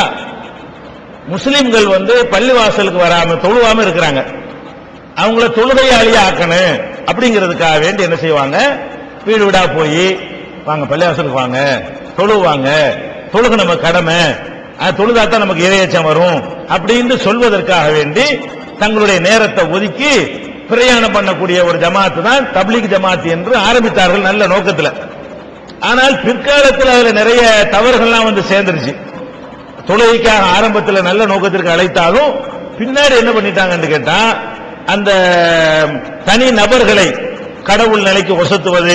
முஸ்லிம்கள் வந்து பள்ளிவாசலுக்கு வராம தொழுவாம இருக்கிறாங்க அவங்கள தொழுகையாளியா ஆக்கணும் அப்படிங்கிறதுக்காக வேண்டி என்ன செய்வாங்க வீடு வீடா போய் வாங்க பள்ளிவாசலுக்கு வாங்க தொழுவாங்க தொழுக நம்ம கடமை அது தொழுதாத்தான் நமக்கு இரையச்சம் வரும் அப்படின்னு சொல்வதற்காக வேண்டி தங்களுடைய நேரத்தை ஒதுக்கி பிரயாணம் பண்ணக்கூடிய ஒரு ஜமாத்து தான் தப்லீக் ஜமாத் என்று ஆரம்பித்தார்கள் நல்ல நோக்கத்துல ஆனால் பிற்காலத்தில் அதுல நிறைய தவறுகள்லாம் வந்து சேர்ந்துருச்சு தொழுகைக்காக ஆரம்பத்தில் நல்ல நோக்கத்திற்கு அழைத்தாலும் பின்னாடி என்ன பண்ணிட்டாங்கன்னு கேட்டா அந்த தனி நபர்களை கடவுள் நிலைக்கு ஒசத்துவது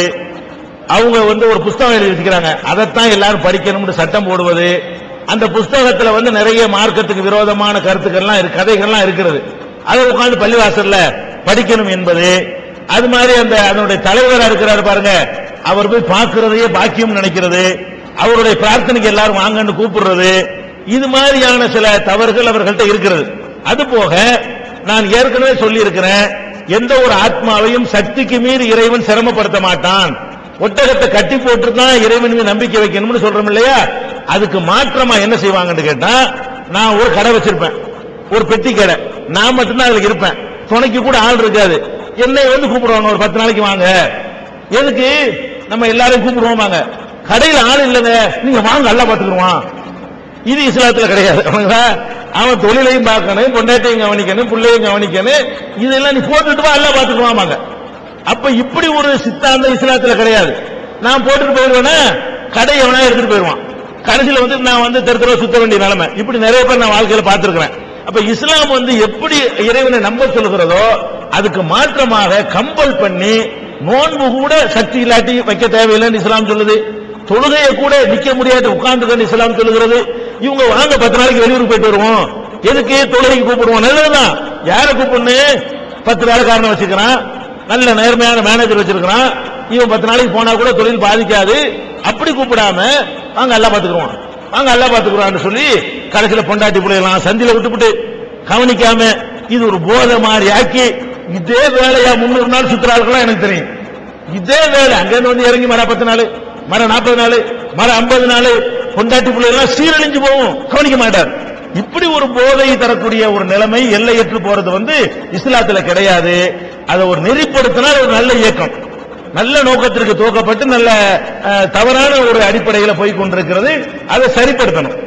அவங்க வந்து ஒரு புஸ்தகம் எழுதி வச்சுக்கிறாங்க அதைத்தான் எல்லாரும் படிக்கணும்னு சட்டம் போடுவது அந்த புஸ்தகத்துல வந்து நிறைய மார்க்கத்துக்கு விரோதமான கருத்துக்கள்லாம் இருக்கு கதைகள்லாம் இருக்கிறது அதை உட்கார்ந்து பள்ளிவாசல்ல படிக்கணும் என்பது அது மாதிரி அந்த அதனுடைய தலைவரா இருக்கிறாரு பாருங்க அவர் போய் பார்க்கிறதையே பாக்கியம் நினைக்கிறது அவருடைய பிரார்த்தனைக்கு எல்லாரும் வாங்கன்னு கூப்பிடுறது இது மாதிரியான சில தவறுகள் அவர்கள்ட்ட இருக்கிறது அது போக நான் ஏற்கனவே சொல்லி இருக்கிறேன் எந்த ஒரு ஆத்மாவையும் சக்திக்கு மீறி இறைவன் சிரமப்படுத்த மாட்டான் ஒட்டகத்தை கட்டி போட்டு தான் இறைவன் மீது நம்பிக்கை வைக்கணும்னு சொல்றோம் இல்லையா அதுக்கு மாற்றமா என்ன செய்வாங்கன்னு கேட்டா நான் ஒரு கடை வச்சிருப்பேன் ஒரு பெட்டி கடை நான் மட்டும்தான் அதுல இருப்பேன் துணைக்கு கூட ஆள் இருக்காது என்னை வந்து கூப்பிடுவாங்க ஒரு பத்து நாளைக்கு வாங்க எதுக்கு நம்ம எல்லாரையும் கூப்பிடுவோமாங்க கடையில் ஆள் இல்லைங்க நீங்க வாங்க நல்லா பாத்துக்குருவான் இது இஸ்லாத்துல கிடையாது அவனுங்களா? அவன் தொழிலையும் பார்க்கணும் பொண்டாட்டையும் கவனிக்கணும் பிள்ளையும் கவனிக்கணும் இதெல்லாம் நீ போட்டுட்டு வா எல்லாம் பாத்துக்குவாமாங்க அப்ப இப்படி ஒரு சித்தாந்தம் இஸ்லாத்துல கிடையாது நான் போட்டுட்டு போயிடுவேன்னா கடை எவனா எடுத்துட்டு போயிடுவான் கடைசியில வந்து நான் வந்து தெரு தெருவா சுத்த வேண்டிய நிலைமை இப்படி நிறைய பேர் நான் வாழ்க்கையில பார்த்திருக்கிறேன் அப்ப இஸ்லாம் வந்து எப்படி இறைவனை நம்ப சொல்கிறதோ அதுக்கு மாற்றமாக கம்பல் பண்ணி நோன்பு கூட சக்தி இல்லாட்டி வைக்க தேவையில்லைன்னு இஸ்லாம் சொல்லுது தொழுகையை கூட நிக்க முடியாது உட்கார்ந்து இஸ்லாம் சொல்லுகிறது இவங்க வாங்க பத்து நாளைக்கு வெளியூருக்கு போயிட்டு வருவோம் எதுக்கு தொழுகைக்கு கூப்பிடுவோம் நல்லதுதான் யாரை கூப்பிடணும் பத்து வேலைக்காரனை வச்சுக்கிறான் நல்ல நேர்மையான மேனேஜர் வச்சிருக்கிறான் இவன் பத்து நாளைக்கு போனா கூட தொழில் பாதிக்காது அப்படி கூப்பிடாம வாங்க எல்லாம் பாத்துக்குருவான் வாங்க எல்லாம் பாத்துக்குறான்னு சொல்லி கடைசியில பொண்டாட்டி பிள்ளைகளாம் சந்தில விட்டுப்புட்டு கவனிக்காம இது ஒரு போதை மாதிரி ஆக்கி இதே வேலையா முன்னூறு நாள் சுத்துறாளுக்கெல்லாம் எனக்கு தெரியும் இதே வேலை அங்கிருந்து வந்து இறங்கி மர பத்து நாள் மர நாற்பது நாள் மர ஐம்பது நாள் பொண்டாட்டி பிள்ளைகள்லாம் சீரழிஞ்சு போகும் கவனிக்க மாட்டார் இப்படி ஒரு போதை தரக்கூடிய ஒரு நிலைமை எல்லையற்று போறது வந்து இஸ்லாத்துல கிடையாது அதை ஒரு நெறிப்படுத்தினால் ஒரு நல்ல இயக்கம் நல்ல நோக்கத்திற்கு துவக்கப்பட்டு நல்ல அஹ், தவறான ஒரு அடிப்படையில போய் கொண்டிருக்கிறது அதை சரிப்படுத்தணும்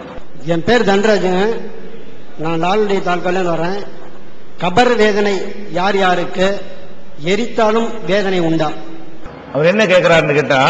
என் பேர் தன்ராஜுங்க நான் லால்குடி தாலுக்காலேருந்து வரேன் கபர் வேதனை யார் யாருக்கு எரித்தாலும் வேதனை உண்டா அவர் என்ன கேட்கிறாருன்னு கேட்டா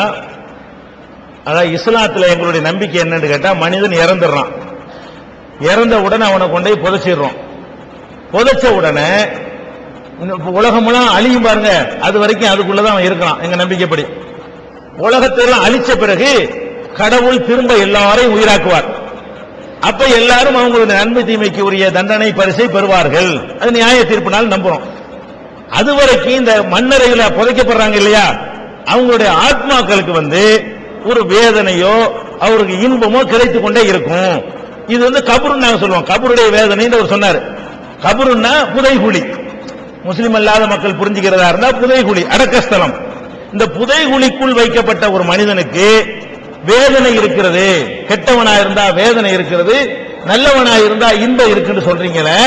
அதாவது இஸ்லாத்துல எங்களுடைய நம்பிக்கை என்னன்னு கேட்டா மனிதன் இறந்துடுறான் இறந்த உடனே அவனை கொண்டு போய் புதைச்சிடுறோம் புதைச்ச உடனே இந்த உலகமெல்லாம் அழியும் பாருங்க அது வரைக்கும் அதுக்குள்ளதான் அவன் இருக்கான் எங்க நம்பிக்கைப்படி உலகத்தை எல்லாம் அழிச்ச பிறகு கடவுள் திரும்ப எல்லாரையும் உயிராக்குவார் அப்ப எல்லாரும் அவங்களுடைய நன்மை தீமைக்கு உரிய தண்டனை பரிசை பெறுவார்கள் அது நியாய தீர்ப்பினால் நம்புறோம் அதுவரைக்கும் இந்த மண்ணறையில புதைக்கப்படுறாங்க இல்லையா அவங்களுடைய ஆத்மாக்களுக்கு வந்து ஒரு வேதனையோ அவருக்கு இன்பமோ கிடைத்து கொண்டே இருக்கும் இது வந்து கபருன்னு நாங்க சொல்லுவோம் கபருடைய வேதனைன்னு அவர் சொன்னாரு கபருன்னா புதைகுழி முஸ்லிம் அல்லாத மக்கள் புரிஞ்சுக்கிறதா இருந்தா புதைகுழி அடக்கஸ்தலம் இந்த புதைகுழிக்குள் வைக்கப்பட்ட ஒரு மனிதனுக்கு வேதனை இருக்கிறது கெட்டவனா இருந்தா வேதனை இருக்கிறது நல்லவனா இருந்தா இன்பம் இருக்குன்னு சொல்றீங்களே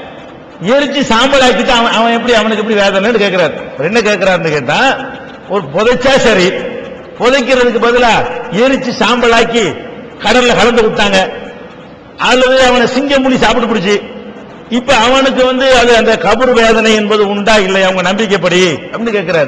எரிச்சு சாம்பலாக்கிட்டு அவன் அவன் எப்படி அவனுக்கு எப்படி வேதனைன்னு கேட்கிறார் அவர் என்ன கேட்கிறாருன்னு கேட்டா ஒரு புதைச்சா சரி புதைக்கிறதுக்கு பதிலா எரிச்சு சாம்பலாக்கி கடல்ல கலந்து விட்டாங்க அல்லது அவனை சிங்கம் முடி சாப்பிட்டு பிடிச்சு இப்ப அவனுக்கு வந்து அது அந்த கபர் வேதனை என்பது உண்டா இல்லை அவங்க நம்பிக்கைப்படி அப்படின்னு கேட்கிறாரு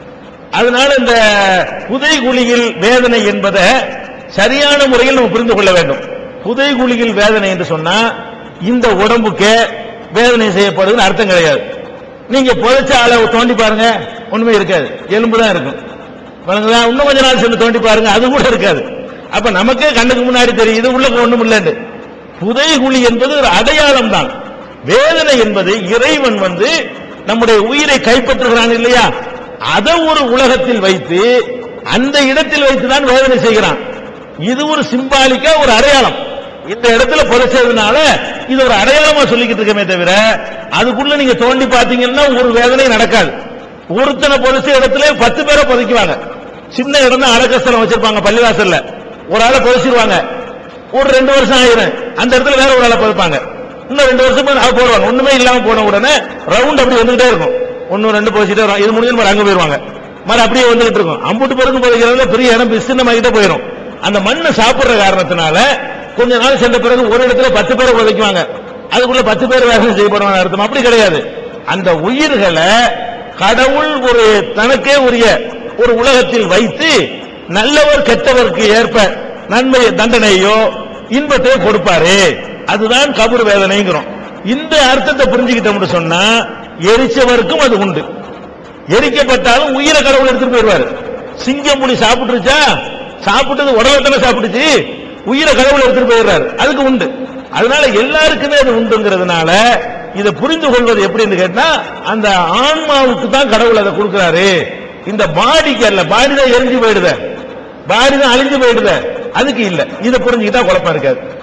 அதனால இந்த புதைகுழியில் வேதனை என்பதை சரியான முறையில் நம்ம புரிந்து கொள்ள வேண்டும் புதைகுழியில் வேதனை என்று சொன்னா இந்த உடம்புக்கு வேதனை செய்யப்படுதுன்னு அர்த்தம் கிடையாது நீங்க புதைச்ச ஆளை தோண்டி பாருங்க ஒண்ணுமே இருக்காது எலும்பு தான் இருக்கும் வழங்குதா? இன்னும் கொஞ்ச நாள் சென்று தோண்டி பாருங்க அது கூட இருக்காது அப்ப நமக்கே கண்ணுக்கு முன்னாடி தெரியுது உள்ள ஒண்ணும் இல்லைன்னு புதைகுழி என்பது ஒரு அடையாளம் தான் வேதனை என்பது இறைவன் வந்து நம்முடைய உயிரை கைப்பற்றுகிறான் இல்லையா அதை ஒரு உலகத்தில் வைத்து அந்த இடத்தில் வைத்து தான் வேதனை செய்கிறான் இது ஒரு சிம்பாலிக்கா ஒரு அடையாளம் இந்த இடத்துல புதைச்சதுனால இது ஒரு அடையாளமா சொல்லிக்கிட்டு இருக்கமே தவிர அதுக்குள்ள நீங்க தோண்டி பாத்தீங்கன்னா ஒரு வேதனை நடக்காது ஒருத்தனை புதைச்ச இடத்துல பத்து பேரை புதைக்குவாங்க சின்ன இடம் தான் அடக்கஸ்தலம் வச்சிருப்பாங்க பள்ளிவாசல்ல ஒரு ஆளை புதைச்சிருவாங்க ஒரு ரெண்டு வருஷம் ஆயிரும் அந்த இடத்துல வேற ஒரு ஆளை புதைப்பாங்க இன்னும் ரெண்டு வருஷம் போய் அது போடுவாங்க ஒண்ணுமே இல்லாம போன உடனே ரவுண்ட் அப்படி வந்துகிட்டே இருக்கும் ஒன்னு ரெண்டு போச்சுட்டே வரும் இது முடிஞ்சு மாதிரி அங்க போயிருவாங்க மாதிரி அப்படியே வந்துகிட்டு இருக்கும் அம்புட்டு பிறகு புதைக்கிறதுல பெரிய இடம் சின்னமாகிட்டே போயிடும் அந்த மண்ணை சாப்பிடுற காரணத்தினால கொஞ்ச நாள் சென்ற பிறகு ஒரு இடத்துல பத்து பேரை புதைக்குவாங்க அதுக்குள்ள பத்து பேர் வேலை செய்யப்படுவாங்க அர்த்தம் அப்படி கிடையாது அந்த உயிர்களை கடவுள் ஒரு தனக்கே உரிய ஒரு உலகத்தில் வைத்து நல்லவர் கெட்டவருக்கு ஏற்ப நன்மை தண்டனையோ இன்பத்தையோ கொடுப்பாரு அதுதான் கபர் வேதனைங்கிறோம் இந்த அர்த்தத்தை புரிஞ்சுக்கிட்டோம்னு சொன்னா எரிச்சவருக்கும் அது உண்டு எரிக்கப்பட்டாலும் உயிரை கடவுள் எடுத்துட்டு போயிடுவாரு சிங்கம் புலி சாப்பிட்டுருச்சா சாப்பிட்டது உடலை தானே சாப்பிட்டுச்சு உயிரை கடவுள் எடுத்துட்டு போயிடுறாரு அதுக்கு உண்டு அதனால எல்லாருக்குமே அது உண்டுங்கிறதுனால இதை புரிந்து கொள்வது எப்படின்னு கேட்டா அந்த ஆன்மாவுக்கு தான் கடவுள் அதை கொடுக்கிறாரு இந்த பாடிக்கு அல்ல பாடி தான் எரிஞ்சு போயிடுத பாடி தான் அழிஞ்சு போயிடுத அதுக்கு இல்ல இதை புரிஞ்சுக்கிட்டா குழப்பம் இருக்காது